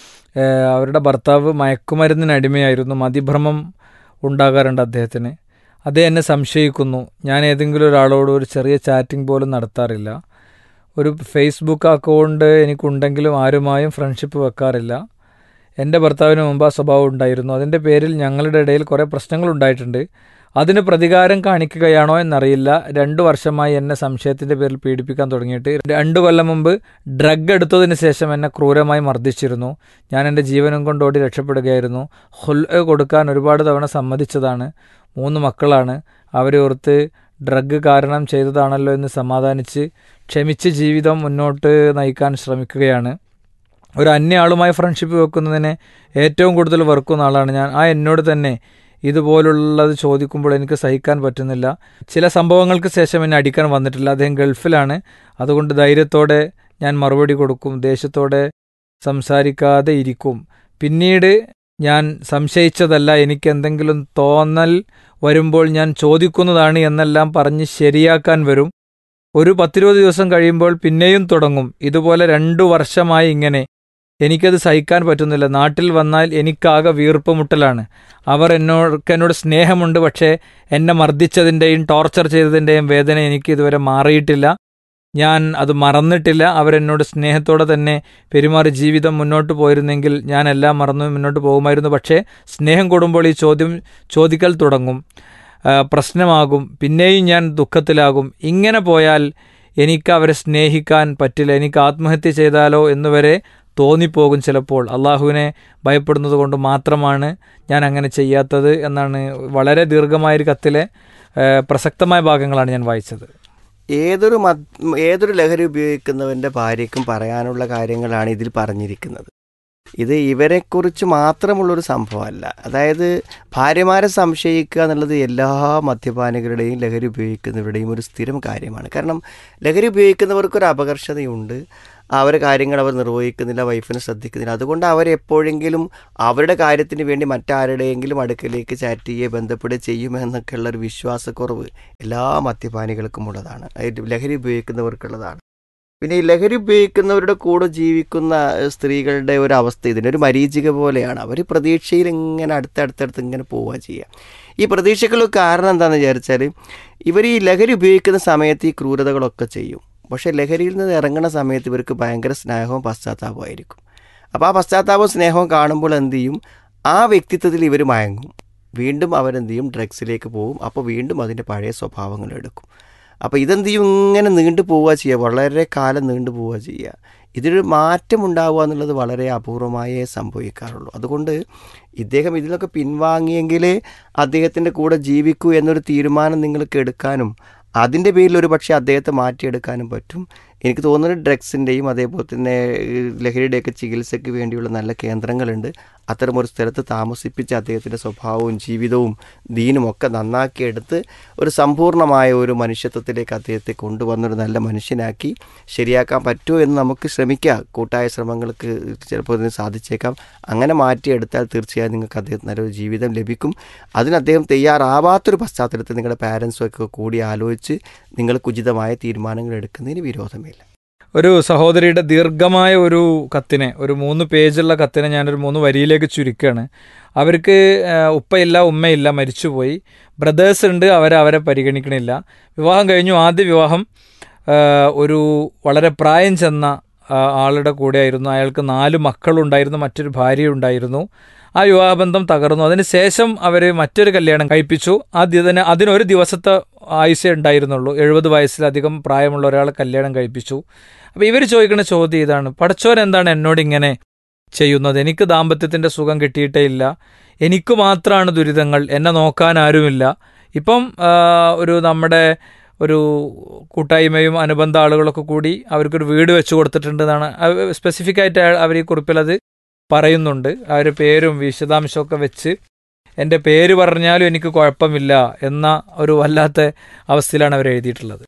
ഏഹ് അവരുടെ ഭർത്താവ് മയക്കുമരുന്നിന് അടിമയായിരുന്നു മതിഭ്രമം ഉണ്ടാകാറുണ്ട് അദ്ദേഹത്തിന് അദ്ദേഹം എന്നെ സംശയിക്കുന്നു ഞാൻ ഏതെങ്കിലും ഒരാളോട് ഒരു ചെറിയ ചാറ്റിംഗ് പോലും നടത്താറില്ല ഒരു ഫേസ്ബുക്ക് അക്കൗണ്ട് എനിക്കുണ്ടെങ്കിലും ആരുമായും ഫ്രണ്ട്ഷിപ്പ് വെക്കാറില്ല എൻ്റെ ഭർത്താവിന് മുമ്പ് ആ സ്വഭാവം ഉണ്ടായിരുന്നു അതിൻ്റെ പേരിൽ ഞങ്ങളുടെ ഇടയിൽ കുറേ പ്രശ്നങ്ങൾ ഉണ്ടായിട്ടുണ്ട് അതിന് പ്രതികാരം കാണിക്കുകയാണോ എന്നറിയില്ല രണ്ടു വർഷമായി എന്നെ സംശയത്തിൻ്റെ പേരിൽ പീഡിപ്പിക്കാൻ തുടങ്ങിയിട്ട് രണ്ടു കൊല്ലം മുമ്പ് ഡ്രഗ് എടുത്തതിന് ശേഷം എന്നെ ക്രൂരമായി മർദ്ദിച്ചിരുന്നു ഞാൻ എൻ്റെ ജീവനും കൊണ്ട് ഓടി രക്ഷപ്പെടുകയായിരുന്നു ഹുൽ കൊടുക്കാൻ ഒരുപാട് തവണ സമ്മതിച്ചതാണ് മൂന്ന് മക്കളാണ് അവരെ ഓർത്ത് ഡ്രഗ് കാരണം ചെയ്തതാണല്ലോ എന്ന് സമാധാനിച്ച് ക്ഷമിച്ച് ജീവിതം മുന്നോട്ട് നയിക്കാൻ ശ്രമിക്കുകയാണ് ഒരു അന്യ ആളുമായി ഫ്രണ്ട്ഷിപ്പ് വെക്കുന്നതിനെ ഏറ്റവും കൂടുതൽ വെറുക്കുന്ന ആളാണ് ഞാൻ ആ എന്നോട് തന്നെ ഇതുപോലുള്ളത് ചോദിക്കുമ്പോൾ എനിക്ക് സഹിക്കാൻ പറ്റുന്നില്ല ചില സംഭവങ്ങൾക്ക് ശേഷം എന്നെ അടിക്കാൻ വന്നിട്ടില്ല അദ്ദേഹം ഗൾഫിലാണ് അതുകൊണ്ട് ധൈര്യത്തോടെ ഞാൻ മറുപടി കൊടുക്കും ദേഷ്യത്തോടെ സംസാരിക്കാതെ ഇരിക്കും പിന്നീട് ഞാൻ സംശയിച്ചതല്ല എനിക്ക് എന്തെങ്കിലും തോന്നൽ വരുമ്പോൾ ഞാൻ ചോദിക്കുന്നതാണ് എന്നെല്ലാം പറഞ്ഞ് ശരിയാക്കാൻ വരും ഒരു പത്തിരുപത് ദിവസം കഴിയുമ്പോൾ പിന്നെയും തുടങ്ങും ഇതുപോലെ രണ്ടു വർഷമായി ഇങ്ങനെ എനിക്കത് സഹിക്കാൻ പറ്റുന്നില്ല നാട്ടിൽ വന്നാൽ എനിക്കാകെ വീർപ്പുമുട്ടലാണ് അവർ എന്നോട് എന്നോട് സ്നേഹമുണ്ട് പക്ഷേ എന്നെ മർദ്ദിച്ചതിൻ്റെയും ടോർച്ചർ ചെയ്തതിൻ്റെയും വേദന എനിക്ക് ഇതുവരെ മാറിയിട്ടില്ല ഞാൻ അത് മറന്നിട്ടില്ല അവരെന്നോട് സ്നേഹത്തോടെ തന്നെ പെരുമാറി ജീവിതം മുന്നോട്ട് പോയിരുന്നെങ്കിൽ ഞാൻ എല്ലാം മറന്നു മുന്നോട്ട് പോകുമായിരുന്നു പക്ഷേ സ്നേഹം കൂടുമ്പോൾ ഈ ചോദ്യം ചോദിക്കൽ തുടങ്ങും ആ, പ്രശ്നമാകും പിന്നെയും ഞാൻ ദുഃഖത്തിലാകും ഇങ്ങനെ പോയാൽ എനിക്ക് അവരെ സ്നേഹിക്കാൻ പറ്റില്ല എനിക്ക് ആത്മഹത്യ ചെയ്താലോ എന്നുവരെ തോന്നിപ്പോകും ചിലപ്പോൾ അള്ളാഹുവിനെ ഭയപ്പെടുന്നത് കൊണ്ട് മാത്രമാണ് ഞാൻ അങ്ങനെ ചെയ്യാത്തത് എന്നാണ് വളരെ ദീർഘമായൊരു കത്തിലെ ആ, പ്രസക്തമായ ഭാഗങ്ങളാണ് ഞാൻ വായിച്ചത് ഏതൊരു മദ് ഏതൊരു ലഹരി ഉപയോഗിക്കുന്നവൻ്റെ ഭാര്യയ്ക്കും പറയാനുള്ള കാര്യങ്ങളാണ് ഇതിൽ പറഞ്ഞിരിക്കുന്നത് ഇത് ഇവരെക്കുറിച്ച് മാത്രമുള്ളൊരു സംഭവമല്ല അതായത് ഭാര്യമാരെ സംശയിക്കുക എന്നുള്ളത് എല്ലാ മദ്യപാനികളുടെയും ലഹരി ഉപയോഗിക്കുന്നവരുടെയും ഒരു സ്ഥിരം കാര്യമാണ് കാരണം ലഹരി ഉപയോഗിക്കുന്നവർക്കൊരു അപകർഷതയുണ്ട് അവരെ കാര്യങ്ങൾ അവർ നിർവഹിക്കുന്നില്ല വൈഫിനെ ശ്രദ്ധിക്കുന്നില്ല അതുകൊണ്ട് അവരെപ്പോഴെങ്കിലും അവരുടെ കാര്യത്തിന് വേണ്ടി മറ്റാരുടെയെങ്കിലും അടുക്കലേക്ക് ചാറ്റ് ചെയ്യുകയോ ബന്ധപ്പെടുകയോ ചെയ്യുമെന്നൊക്കെയുള്ള ഒരു വിശ്വാസക്കുറവ് എല്ലാ മദ്യപാനികൾക്കും ഉള്ളതാണ് അത് ലഹരി ഉപയോഗിക്കുന്നവർക്കുള്ളതാണ് പിന്നെ ഈ ലഹരി ഉപയോഗിക്കുന്നവരുടെ കൂടെ ജീവിക്കുന്ന ഏഹ്, സ്ത്രീകളുടെ ഒരു അവസ്ഥ ഇതിനൊരു മരീചിക പോലെയാണ് അവർ പ്രതീക്ഷയിൽ ഇങ്ങനെ അടുത്തടുത്തടുത്ത് ഇങ്ങനെ പോവുക ചെയ്യുക ഈ പ്രതീക്ഷകൾ കാരണം എന്താണെന്ന് വിചാരിച്ചാൽ ഇവർ ഈ ലഹരി ഉപയോഗിക്കുന്ന സമയത്ത് ഈ ക്രൂരതകളൊക്കെ ചെയ്യും പക്ഷേ ലഹരിയിൽ നിന്ന് ഇറങ്ങുന്ന സമയത്ത് ഇവർക്ക് ഭയങ്കര സ്നേഹവും പശ്ചാത്താപമായിരിക്കും അപ്പോൾ ആ പശ്ചാത്താപവും സ്നേഹവും കാണുമ്പോൾ എന്ത് ചെയ്യും ആ വ്യക്തിത്വത്തിൽ ഇവർ മയങ്ങും വീണ്ടും അവരെന്ത് ചെയ്യും ഡ്രഗ്സിലേക്ക് പോകും അപ്പോൾ വീണ്ടും അതിൻ്റെ പഴയ സ്വഭാവങ്ങൾ എടുക്കും അപ്പോൾ ഇതെന്ത് ചെയ്യും ഇങ്ങനെ നീണ്ടു പോവുക ചെയ്യുക വളരെ കാലം നീണ്ടു പോവുക ചെയ്യുക ഇതിലൊരു മാറ്റം ഉണ്ടാവുക എന്നുള്ളത് വളരെ അപൂർവമായേ സംഭവിക്കാറുള്ളൂ അതുകൊണ്ട് ഇദ്ദേഹം ഇതിലൊക്കെ പിൻവാങ്ങിയെങ്കിലേ അദ്ദേഹത്തിൻ്റെ കൂടെ ജീവിക്കൂ എന്നൊരു തീരുമാനം നിങ്ങൾക്ക് എടുക്കാനും അതിൻ്റെ പേരിൽ ഒരു പക്ഷേ അദ്ദേഹത്തെ മാറ്റിയെടുക്കാനും പറ്റും എനിക്ക് തോന്നുന്നത് ഡ്രഗ്സിൻ്റെയും അതേപോലെ തന്നെ ഈ ലഹരിയുടെയൊക്കെ ചികിത്സയ്ക്ക് വേണ്ടിയുള്ള നല്ല കേന്ദ്രങ്ങളുണ്ട് അത്തരമൊരു സ്ഥലത്ത് താമസിപ്പിച്ച് അദ്ദേഹത്തിൻ്റെ സ്വഭാവവും ജീവിതവും ദീനും ഒക്കെ നന്നാക്കിയെടുത്ത് ഒരു സമ്പൂർണ്ണമായ ഒരു മനുഷ്യത്വത്തിലേക്ക് അദ്ദേഹത്തെ കൊണ്ടുവന്നൊരു നല്ല മനുഷ്യനാക്കി ശരിയാക്കാൻ പറ്റുമോ എന്ന് നമുക്ക് ശ്രമിക്കാം കൂട്ടായ ശ്രമങ്ങൾക്ക് ചിലപ്പോൾ ഇതിന് സാധിച്ചേക്കാം അങ്ങനെ മാറ്റിയെടുത്താൽ തീർച്ചയായും നിങ്ങൾക്ക് അദ്ദേഹത്തിന് നല്ലൊരു ജീവിതം ലഭിക്കും അതിന് അദ്ദേഹം തയ്യാറാവാത്തൊരു പശ്ചാത്തലത്തിൽ നിങ്ങളുടെ പാരൻസും ഒക്കെ കൂടി ആലോചിച്ച് നിങ്ങൾക്ക് ഉചിതമായ തീരുമാനങ്ങൾ എടുക്കുന്നതിന് വിരോധമില്ല ഒരു സഹോദരിയുടെ ദീർഘമായ ഒരു കത്തിനെ ഒരു മൂന്ന് പേജുള്ള കത്തിനെ ഞാനൊരു മൂന്ന് വരിയിലേക്ക് ചുരുക്കുകയാണ് അവർക്ക് ആ, ഉപ്പയില്ല ഉമ്മയില്ല മരിച്ചുപോയി ബ്രദേഴ്സ് ഉണ്ട് അവരെ അവരെ പരിഗണിക്കണില്ല വിവാഹം കഴിഞ്ഞു ആദ്യ വിവാഹം ആ, ഒരു വളരെ പ്രായം ചെന്ന ആ, ആളുടെ കൂടെയായിരുന്നു അയാൾക്ക് നാല് മക്കളുണ്ടായിരുന്നു മറ്റൊരു ഭാര്യയുണ്ടായിരുന്നു ആ വിവാഹബന്ധം തകർന്നു അതിനുശേഷം അവർ മറ്റൊരു കല്യാണം കഴിപ്പിച്ചു ആദ്യത്തിന് അതിനൊരു ദിവസത്തെ ആയുസേ ഉണ്ടായിരുന്നുള്ളൂ എഴുപത് വയസ്സിലധികം പ്രായമുള്ള ഒരാളെ കല്യാണം കഴിപ്പിച്ചു അപ്പോൾ ഇവർ ചോദിക്കുന്ന ചോദ്യം ഇതാണ് പടച്ചോൻ എന്താണ് എന്നോട് ഇങ്ങനെ ചെയ്യുന്നത് എനിക്ക് ദാമ്പത്യത്തിൻ്റെ സുഖം കിട്ടിയിട്ടേ ഇല്ല എനിക്ക് മാത്രമാണ് ദുരിതങ്ങൾ എന്നെ നോക്കാൻ ആരുമില്ല ഇപ്പം ആ, ഒരു നമ്മുടെ ഒരു കൂട്ടായ്മയും അനുബന്ധ ആളുകളൊക്കെ കൂടി അവർക്കൊരു വീട് വെച്ച് കൊടുത്തിട്ടുണ്ടെന്നാണ് സ്പെസിഫിക് ആയിട്ട് അവർ ഈ കുറിപ്പിൽ അത് പറയുന്നുണ്ട് ആ ഒരു പേരും വിശദാംശമൊക്കെ വെച്ച് എൻ്റെ പേര് പറഞ്ഞാലും എനിക്ക് കുഴപ്പമില്ല എന്ന ഒരു വല്ലാത്ത അവസ്ഥയിലാണ് അവർ എഴുതിയിട്ടുള്ളത്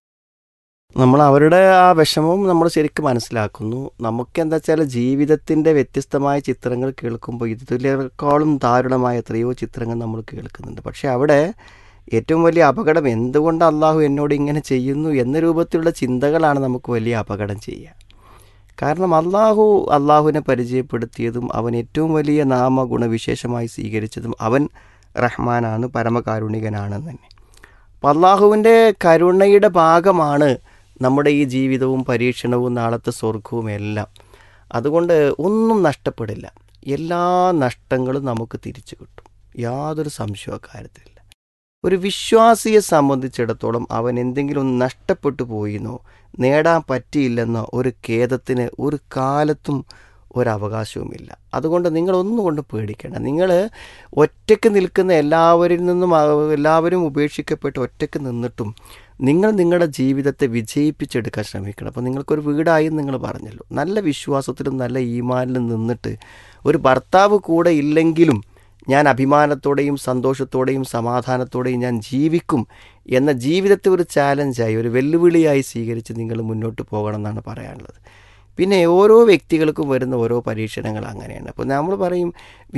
നമ്മൾ അവരുടെ ആ വിഷമവും നമ്മൾ ശരിക്കും മനസ്സിലാക്കുന്നു നമുക്ക് എന്താ വെച്ചാൽ ജീവിതത്തിൻ്റെ വ്യത്യസ്തമായ ചിത്രങ്ങൾ കേൾക്കുമ്പോൾ ഇതിലേക്കാളും ദാരുണമായ എത്രയോ ചിത്രങ്ങൾ നമ്മൾ കേൾക്കുന്നുണ്ട് പക്ഷേ അവിടെ ഏറ്റവും വലിയ അപകടം എന്തുകൊണ്ട് അള്ളാഹു എന്നോട് ഇങ്ങനെ ചെയ്യുന്നു എന്ന രൂപത്തിലുള്ള ചിന്തകളാണ് നമുക്ക് വലിയ അപകടം ചെയ്യുക കാരണം അള്ളാഹു അള്ളാഹുവിനെ പരിചയപ്പെടുത്തിയതും അവൻ ഏറ്റവും വലിയ നാമ ഗുണവിശേഷമായി സ്വീകരിച്ചതും അവൻ റഹ്മാനാണ് പരമകാരുണികനാണെന്ന് തന്നെ അപ്പം അള്ളാഹുവിൻ്റെ കരുണയുടെ ഭാഗമാണ് നമ്മുടെ ഈ ജീവിതവും പരീക്ഷണവും നാളത്തെ സ്വർഗവും എല്ലാം അതുകൊണ്ട് ഒന്നും നഷ്ടപ്പെടില്ല എല്ലാ നഷ്ടങ്ങളും നമുക്ക് തിരിച്ചു കിട്ടും യാതൊരു സംശയവും അക്കാര്യത്തിലില്ല ഒരു വിശ്വാസിയെ സംബന്ധിച്ചിടത്തോളം അവൻ എന്തെങ്കിലും ഒന്ന് നഷ്ടപ്പെട്ടു പോയിന്നോ നേടാൻ പറ്റിയില്ലെന്നോ ഒരു ഖേദത്തിന് ഒരു കാലത്തും ഒരവകാശവുമില്ല അതുകൊണ്ട് നിങ്ങളൊന്നും കൊണ്ട് പേടിക്കേണ്ട നിങ്ങൾ ഒറ്റയ്ക്ക് നിൽക്കുന്ന എല്ലാവരിൽ നിന്നും ആ- എല്ലാവരും ഉപേക്ഷിക്കപ്പെട്ട് ഒറ്റയ്ക്ക് നിന്നിട്ടും നിങ്ങൾ നിങ്ങളുടെ ജീവിതത്തെ വിജയിപ്പിച്ചെടുക്കാൻ ശ്രമിക്കണം അപ്പോൾ നിങ്ങൾക്കൊരു വീടായി നിങ്ങൾ പറഞ്ഞല്ലോ നല്ല വിശ്വാസത്തിലും നല്ല ഈമാനിലും നിന്നിട്ട് ഒരു ഭർത്താവ് കൂടെ ഇല്ലെങ്കിലും ഞാൻ അഭിമാനത്തോടെയും സന്തോഷത്തോടെയും സമാധാനത്തോടെയും ഞാൻ ജീവിക്കും എന്ന ജീവിതത്തെ ഒരു ചാലഞ്ചായി ഒരു വെല്ലുവിളിയായി സ്വീകരിച്ച് നിങ്ങൾ മുന്നോട്ട് പോകണം എന്നാണ് പറയാനുള്ളത് പിന്നെ ഓരോ വ്യക്തികൾക്കും വരുന്ന ഓരോ പരീക്ഷണങ്ങൾ അങ്ങനെയാണ് അപ്പോൾ നമ്മൾ പറയും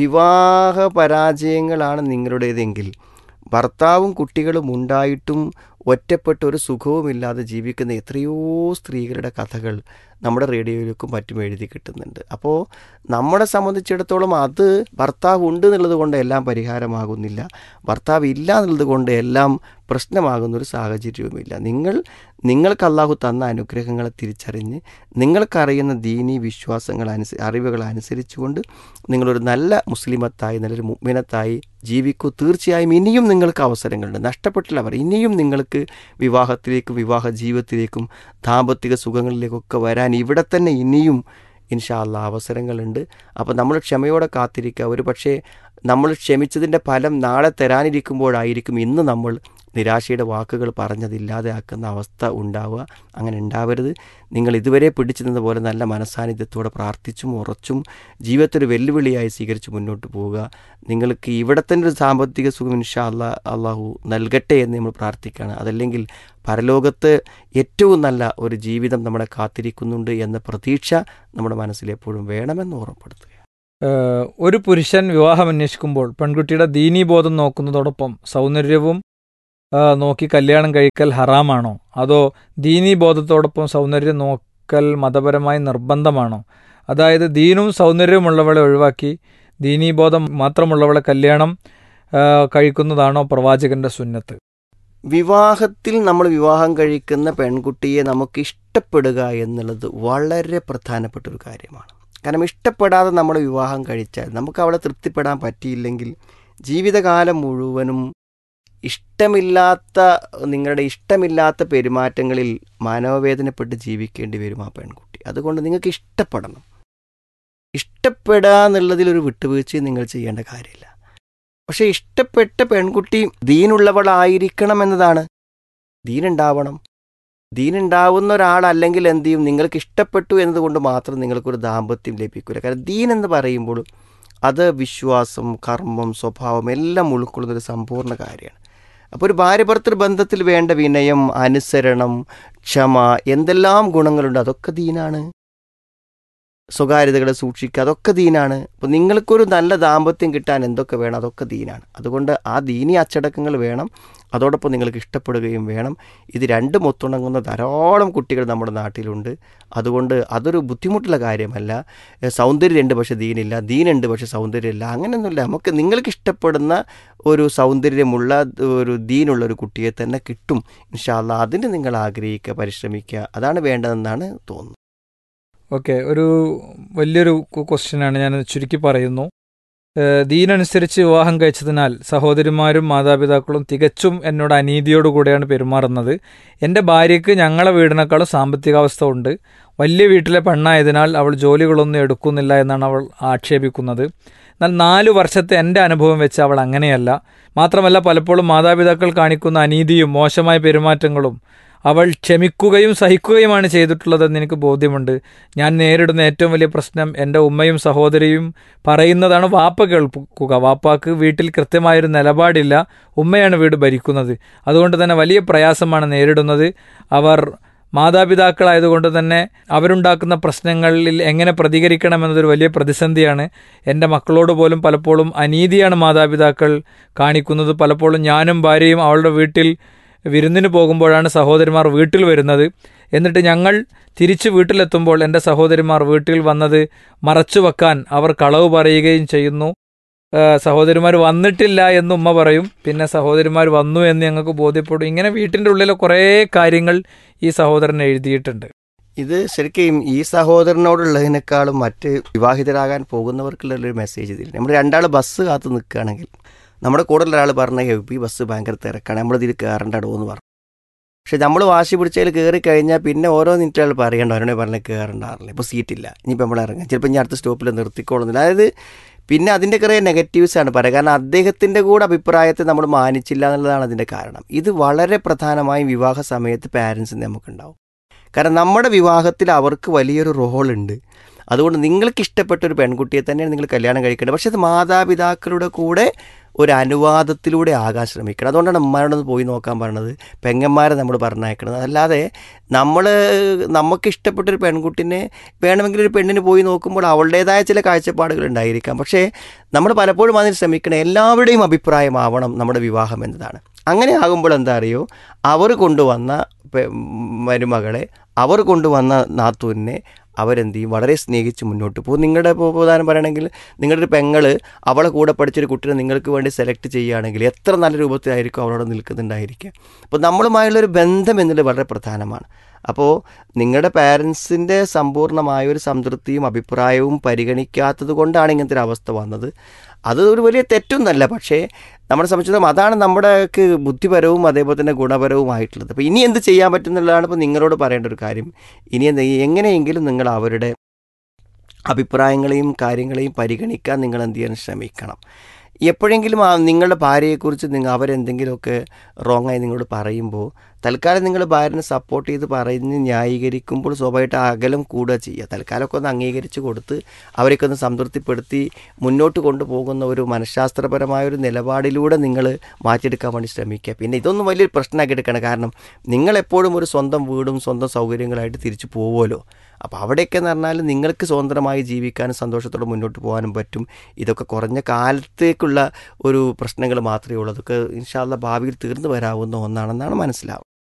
വിവാഹ പരാജയങ്ങളാണ് നിങ്ങളുടേതെങ്കിൽ ഭർത്താവും കുട്ടികളും ഉണ്ടായിട്ടും ഒറ്റപ്പെട്ട ഒരു സുഖവുമില്ലാതെ ജീവിക്കുന്ന എത്രയോ സ്ത്രീകളുടെ കഥകൾ നമ്മുടെ റേഡിയോയിലേക്കും മറ്റും എഴുതി കിട്ടുന്നുണ്ട് അപ്പോൾ നമ്മളെ സംബന്ധിച്ചിടത്തോളം അത് ഭർത്താവ് ഉണ്ട് എന്നുള്ളത് കൊണ്ട് എല്ലാം പരിഹാരമാകുന്നില്ല ഭർത്താവ് ഇല്ല എന്നുള്ളത് കൊണ്ട് എല്ലാം പ്രശ്നമാകുന്ന ഒരു സാഹചര്യവുമില്ല നിങ്ങൾ നിങ്ങൾക്ക് അള്ളാഹു തന്ന അനുഗ്രഹങ്ങളെ തിരിച്ചറിഞ്ഞ് നിങ്ങൾക്കറിയുന്ന ദീനി വിശ്വാസങ്ങൾ അനുസ അറിവുകൾ അനുസരിച്ചുകൊണ്ട് നിങ്ങളൊരു നല്ല മുസ്ലിമത്തായി നല്ലൊരു മുഗ്മിനത്തായി ജീവിക്കൂ തീർച്ചയായും ഇനിയും നിങ്ങൾക്ക് അവസരങ്ങളുണ്ട് നഷ്ടപ്പെട്ടില്ല അവർ ഇനിയും നിങ്ങൾക്ക് വിവാഹത്തിലേക്കും വിവാഹ ജീവിതത്തിലേക്കും ദാമ്പത്തിക സുഖങ്ങളിലേക്കൊക്കെ വരാൻ ഇവിടെ തന്നെ ഇനിയും ഇൻഷാല്ല അവസരങ്ങളുണ്ട് അപ്പോൾ നമ്മൾ ക്ഷമയോടെ കാത്തിരിക്കുക ഒരു പക്ഷേ നമ്മൾ ക്ഷമിച്ചതിൻ്റെ ഫലം നാളെ തരാനിരിക്കുമ്പോഴായിരിക്കും ഇന്ന് നമ്മൾ നിരാശയുടെ വാക്കുകൾ പറഞ്ഞതില്ലാതെ ആക്കുന്ന അവസ്ഥ ഉണ്ടാവുക അങ്ങനെ ഉണ്ടാവരുത് നിങ്ങൾ ഇതുവരെ പിടിച്ചു നിന്ന പോലെ നല്ല മനസാന്നിധ്യത്തോടെ പ്രാർത്ഥിച്ചും ഉറച്ചും ജീവിതത്തിൽ ഒരു വെല്ലുവിളിയായി സ്വീകരിച്ച് മുന്നോട്ട് പോവുക നിങ്ങൾക്ക് ഇവിടെ തന്നെ ഒരു സാമ്പത്തിക സുഖം ഇൻഷാ അല്ലാ അള്ളാഹു നൽകട്ടെ എന്ന് നമ്മൾ പ്രാർത്ഥിക്കുകയാണ് അതല്ലെങ്കിൽ പരലോകത്ത് ഏറ്റവും നല്ല ഒരു ജീവിതം നമ്മളെ കാത്തിരിക്കുന്നുണ്ട് എന്ന പ്രതീക്ഷ നമ്മുടെ മനസ്സിൽ എപ്പോഴും വേണമെന്ന് ഓർമ്മപ്പെടുത്തുക ഏഹ് ഒരു പുരുഷൻ വിവാഹം അന്വേഷിക്കുമ്പോൾ പെൺകുട്ടിയുടെ ദീനീബോധം നോക്കുന്നതോടൊപ്പം സൗന്ദര്യവും ആ, നോക്കി കല്യാണം കഴിക്കൽ ഹറാമാണോ അതോ ദീനീബോധത്തോടൊപ്പം സൗന്ദര്യം നോക്കൽ മതപരമായി നിർബന്ധമാണോ അതായത് ദീനും സൗന്ദര്യവുമുള്ളവളെ ഒഴിവാക്കി ദീനീബോധം മാത്രമുള്ളവളെ കല്യാണം ആ, കഴിക്കുന്നതാണോ പ്രവാചകന്റെ സുന്നത്ത് വിവാഹത്തിൽ നമ്മൾ വിവാഹം കഴിക്കുന്ന പെൺകുട്ടിയെ നമുക്ക് ഇഷ്ടപ്പെടുക എന്നുള്ളത് വളരെ പ്രധാനപ്പെട്ട ഒരു കാര്യമാണ് കാരണം ഇഷ്ടപ്പെടാതെ നമ്മൾ വിവാഹം കഴിച്ചാൽ നമുക്ക് അവളെ തൃപ്തിപ്പെടാൻ പറ്റിയില്ലെങ്കിൽ ജീവിതകാലം മുഴുവനും ഇഷ്ടമില്ലാത്ത നിങ്ങളുടെ ഇഷ്ടമില്ലാത്ത പെരുമാറ്റങ്ങളിൽ മനോവേദനപ്പെട്ട് ജീവിക്കേണ്ടി വരും ആ പെൺകുട്ടി അതുകൊണ്ട് നിങ്ങൾക്ക് ഇഷ്ടപ്പെടണം ഇഷ്ടപ്പെടുക എന്നുള്ളതിൽ ഒരു വിട്ടുവീഴ്ചയും നിങ്ങൾ ചെയ്യേണ്ട കാര്യമില്ല പക്ഷെ ഇഷ്ടപ്പെട്ട പെൺകുട്ടി ദീനുള്ളവളായിരിക്കണം എന്നതാണ് ദീനുണ്ടാവണം ദീനുണ്ടാവുന്ന ഒരാളല്ലെങ്കിൽ എന്ത് ചെയ്യും നിങ്ങൾക്ക് ഇഷ്ടപ്പെട്ടു എന്നതുകൊണ്ട് മാത്രം നിങ്ങൾക്കൊരു ദാമ്പത്യം ലഭിക്കില്ല കാരണം ദീൻ എന്ന് പറയുമ്പോൾ അത് വിശ്വാസം കർമ്മം സ്വഭാവം എല്ലാം ഉൾക്കൊള്ളുന്ന ഒരു സമ്പൂർണ്ണ കാര്യമാണ് അപ്പോൾ ഒരു ഭാര്യ ഭർത്തൃ ബന്ധത്തിൽ വേണ്ട വിനയം അനുസരണം ക്ഷമ എന്തെല്ലാം ഗുണങ്ങളുണ്ട് അതൊക്കെ ദീനാണ് സ്വകാര്യതകളെ സൂക്ഷിക്കുക അതൊക്കെ ദീനാണ് അപ്പോൾ നിങ്ങൾക്കൊരു നല്ല ദാമ്പത്യം കിട്ടാൻ എന്തൊക്കെ വേണം അതൊക്കെ ദീനാണ് അതുകൊണ്ട് ആ ദീനി അച്ചടക്കങ്ങൾ വേണം അതോടൊപ്പം നിങ്ങൾക്ക് ഇഷ്ടപ്പെടുകയും വേണം ഇത് രണ്ടും ഒത്തുണങ്ങുന്ന ധാരാളം കുട്ടികൾ നമ്മുടെ നാട്ടിലുണ്ട് അതുകൊണ്ട് അതൊരു ബുദ്ധിമുട്ടുള്ള കാര്യമല്ല ഏ, സൗന്ദര്യമുണ്ട് പക്ഷെ ദീനില്ല ദീനുണ്ട് പക്ഷെ സൗന്ദര്യമില്ല അങ്ങനെയൊന്നുമില്ല നമുക്ക് നിങ്ങൾക്ക് ഇഷ്ടപ്പെടുന്ന ഒരു സൗന്ദര്യമുള്ള ഒരു ദീനുള്ള ഒരു കുട്ടിയെ തന്നെ കിട്ടും ഇൻഷാല്ല അതിന് നിങ്ങൾ ആഗ്രഹിക്കുക പരിശ്രമിക്കുക അതാണ് വേണ്ടതെന്നാണ് തോന്നുന്നത് ഓക്കെ ഒരു വലിയൊരു ക്വസ്റ്റ്യനാണ് ഞാൻ ചുരുക്കി പറയുന്നു ഏഹ് ദീനനുസരിച്ച് വിവാഹം കഴിച്ചതിനാൽ സഹോദരിമാരും മാതാപിതാക്കളും തികച്ചും എന്നോട് അനീതിയോടുകൂടെയാണ് പെരുമാറുന്നത് എൻ്റെ ഭാര്യയ്ക്ക് ഞങ്ങളെ വീടിനേക്കാളും സാമ്പത്തികാവസ്ഥ ഉണ്ട് വലിയ വീട്ടിലെ പെണ്ണായതിനാൽ അവൾ ജോലികളൊന്നും എടുക്കുന്നില്ല എന്നാണ് അവൾ ആക്ഷേപിക്കുന്നത് എന്നാൽ നാലു വർഷത്തെ എൻ്റെ അനുഭവം വെച്ച് അവൾ അങ്ങനെയല്ല മാത്രമല്ല പലപ്പോഴും മാതാപിതാക്കൾ കാണിക്കുന്ന അനീതിയും മോശമായ പെരുമാറ്റങ്ങളും അവൾ ക്ഷമിക്കുകയും സഹിക്കുകയുമാണ് ചെയ്തിട്ടുള്ളതെന്ന് എനിക്ക് ബോധ്യമുണ്ട് ഞാൻ നേരിടുന്ന ഏറ്റവും വലിയ പ്രശ്നം എൻ്റെ ഉമ്മയും സഹോദരിയും പറയുന്നതാണ് വാപ്പ കേൾക്കുക വാപ്പാക്ക് വീട്ടിൽ കൃത്യമായൊരു നിലപാടില്ല ഉമ്മയാണ് വീട് ഭരിക്കുന്നത് അതുകൊണ്ട് തന്നെ വലിയ പ്രയാസമാണ് നേരിടുന്നത് അവർ മാതാപിതാക്കളായതുകൊണ്ട് തന്നെ അവരുണ്ടാക്കുന്ന പ്രശ്നങ്ങളിൽ എങ്ങനെ പ്രതികരിക്കണമെന്നതൊരു വലിയ പ്രതിസന്ധിയാണ് എൻ്റെ മക്കളോട് പോലും പലപ്പോഴും അനീതിയാണ് മാതാപിതാക്കൾ കാണിക്കുന്നത് പലപ്പോഴും ഞാനും ഭാര്യയും അവളുടെ വീട്ടിൽ വിരുന്നിന് പോകുമ്പോഴാണ് സഹോദരിമാർ വീട്ടിൽ വരുന്നത് എന്നിട്ട് ഞങ്ങൾ തിരിച്ച് വീട്ടിലെത്തുമ്പോൾ എൻ്റെ സഹോദരിമാർ വീട്ടിൽ വന്നത് മറച്ചു വെക്കാൻ അവർ കളവ് പറയുകയും ചെയ്യുന്നു സഹോദരിമാർ വന്നിട്ടില്ല എന്ന് ഉമ്മ പറയും പിന്നെ സഹോദരിമാർ വന്നു എന്ന് ഞങ്ങൾക്ക് ബോധ്യപ്പെടും ഇങ്ങനെ വീട്ടിൻ്റെ ഉള്ളിലെ കുറേ കാര്യങ്ങൾ ഈ സഹോദരൻ എഴുതിയിട്ടുണ്ട് ഇത് ശരിക്കും ഈ സഹോദരനോടുള്ളതിനേക്കാളും മറ്റ് വിവാഹിതരാകാൻ പോകുന്നവർക്കുള്ള ഒരു മെസ്സേജ് ഇതിൽ നമ്മൾ രണ്ടാൾ ബസ് കാത്ത് നിൽക്കുകയാണെങ്കിൽ നമ്മുടെ കൂടെ ഒരാൾ പറഞ്ഞ ഈ ബസ് ഭയങ്കര തിരക്കാണ് നമ്മൾ ഇതിൽ കയറണ്ടടോ എന്ന് പറഞ്ഞു പക്ഷെ നമ്മൾ വാശി പിടിച്ചതിൽ കയറി കഴിഞ്ഞാൽ പിന്നെ ഓരോ മിനിറ്റുകൾ പറയണ്ട അവരോട് പറഞ്ഞാൽ കയറണ്ടാറില്ല ഇപ്പോൾ സീറ്റില്ല ഇനിയിപ്പോൾ നമ്മൾ ഇറങ്ങാം ചിലപ്പോൾ ഇനി അടുത്ത സ്റ്റോപ്പിൽ നിർത്തിക്കോളുന്നില്ല അതായത് പിന്നെ അതിൻ്റെ കുറേ നെഗറ്റീവ്സ് ആണ് പറയുക കാരണം അദ്ദേഹത്തിൻ്റെ കൂടെ അഭിപ്രായത്തെ നമ്മൾ മാനിച്ചില്ല എന്നുള്ളതാണ് അതിൻ്റെ കാരണം ഇത് വളരെ പ്രധാനമായും വിവാഹ സമയത്ത് പാരൻസിന് നമുക്കുണ്ടാവും കാരണം നമ്മുടെ വിവാഹത്തിൽ അവർക്ക് വലിയൊരു റോളുണ്ട് അതുകൊണ്ട് നിങ്ങൾക്ക് ഇഷ്ടപ്പെട്ട ഒരു പെൺകുട്ടിയെ തന്നെയാണ് നിങ്ങൾ കല്യാണം കഴിക്കേണ്ടത് പക്ഷേ അത് മാതാപിതാക്കളുടെ കൂടെ ഒരു അനുവാദത്തിലൂടെ ആകാൻ ശ്രമിക്കണം അതുകൊണ്ടാണ് ഉമ്മാരോടൊന്ന് പോയി നോക്കാൻ പറഞ്ഞത് പെങ്ങന്മാരെ നമ്മൾ പറഞ്ഞയക്കണം അല്ലാതെ നമ്മൾ നമുക്ക് ഇഷ്ടപ്പെട്ട ഒരു പെൺകുട്ടിനെ വേണമെങ്കിൽ ഒരു പെണ്ണിന് പോയി നോക്കുമ്പോൾ അവളുടേതായ ചില കാഴ്ചപ്പാടുകൾ ഉണ്ടായിരിക്കാം പക്ഷേ നമ്മൾ പലപ്പോഴും അതിന് ശ്രമിക്കണം എല്ലാവരുടെയും അഭിപ്രായമാവണം നമ്മുടെ വിവാഹം എന്നതാണ് അങ്ങനെ ആകുമ്പോൾ എന്താ അറിയോ അവർ കൊണ്ടുവന്ന മരുമകളെ അവർ കൊണ്ടുവന്ന നാത്തൂരിനെ അവരെന്ത് ചെയ്യും വളരെ സ്നേഹിച്ച് മുന്നോട്ട് പോകും നിങ്ങളുടെ ഇപ്പോൾ ഉദാഹരണം പറയണമെങ്കിൽ നിങ്ങളുടെ ഒരു പെങ്ങള് അവളെ കൂടെ പഠിച്ചൊരു കുട്ടിനെ നിങ്ങൾക്ക് വേണ്ടി സെലക്ട് ചെയ്യുകയാണെങ്കിൽ എത്ര നല്ല രൂപത്തിലായിരിക്കും അവളോട് നിൽക്കുന്നുണ്ടായിരിക്കുക അപ്പോൾ നമ്മളുമായുള്ളൊരു ബന്ധം എന്നുള്ളത് വളരെ പ്രധാനമാണ് അപ്പോൾ നിങ്ങളുടെ പാരൻസിൻ്റെ സമ്പൂർണ്ണമായ ഒരു സംതൃപ്തിയും അഭിപ്രായവും പരിഗണിക്കാത്തത് കൊണ്ടാണ് ഇങ്ങനത്തെ ഒരു അവസ്ഥ വന്നത് അത് ഒരു വലിയ തെറ്റൊന്നല്ല പക്ഷേ നമ്മളെ സംബന്ധിച്ചിടത്തോളം അതാണ് നമ്മുടെ ബുദ്ധിപരവും അതേപോലെ തന്നെ ഗുണപരവുമായിട്ടുള്ളത് അപ്പോൾ ഇനി എന്ത് ചെയ്യാൻ പറ്റുന്നുള്ളതാണ് ഇപ്പോൾ നിങ്ങളോട് പറയേണ്ട ഒരു കാര്യം ഇനി എന്ത് എങ്ങനെയെങ്കിലും നിങ്ങൾ അവരുടെ അഭിപ്രായങ്ങളെയും കാര്യങ്ങളെയും പരിഗണിക്കാൻ നിങ്ങൾ എന്ത് ചെയ്യാൻ ശ്രമിക്കണം എപ്പോഴെങ്കിലും ആ നിങ്ങളുടെ ഭാര്യയെക്കുറിച്ച് നിങ്ങൾ അവരെന്തെങ്കിലുമൊക്കെ റോങ് ആയി നിങ്ങളോട് പറയുമ്പോൾ തൽക്കാലം നിങ്ങൾ ഭാര്യനെ സപ്പോർട്ട് ചെയ്ത് പറഞ്ഞ് ന്യായീകരിക്കുമ്പോൾ സ്വാഭാവികമായിട്ട് അകലം കൂടുക ചെയ്യുക തൽക്കാലമൊക്കെ ഒന്ന് അംഗീകരിച്ച് കൊടുത്ത് അവരെയൊക്കെ ഒന്ന് സംതൃപ്തിപ്പെടുത്തി മുന്നോട്ട് കൊണ്ടുപോകുന്ന ഒരു മനഃശാസ്ത്രപരമായ ഒരു നിലപാടിലൂടെ നിങ്ങൾ മാറ്റിയെടുക്കാൻ വേണ്ടി ശ്രമിക്കുക പിന്നെ ഇതൊന്നും വലിയൊരു പ്രശ്നമാക്കി എടുക്കണം കാരണം നിങ്ങളെപ്പോഴും ഒരു സ്വന്തം വീടും സ്വന്തം സൗകര്യങ്ങളായിട്ട് തിരിച്ചു പോകുമല്ലോ അപ്പോൾ അവിടെയൊക്കെ എന്ന് പറഞ്ഞാൽ നിങ്ങൾക്ക് സ്വതന്ത്രമായി ജീവിക്കാനും സന്തോഷത്തോടെ മുന്നോട്ട് പോകാനും പറ്റും ഇതൊക്കെ കുറഞ്ഞ കാലത്തേക്കുള്ള ഒരു പ്രശ്നങ്ങൾ മാത്രമേ ഉള്ളൂ അതൊക്കെ ഇൻഷാല്ല ഭാവിയിൽ തീർന്നു വരാവുന്ന ഒന്നാണെന്നാണ് മനസ്സിലാവുന്നത്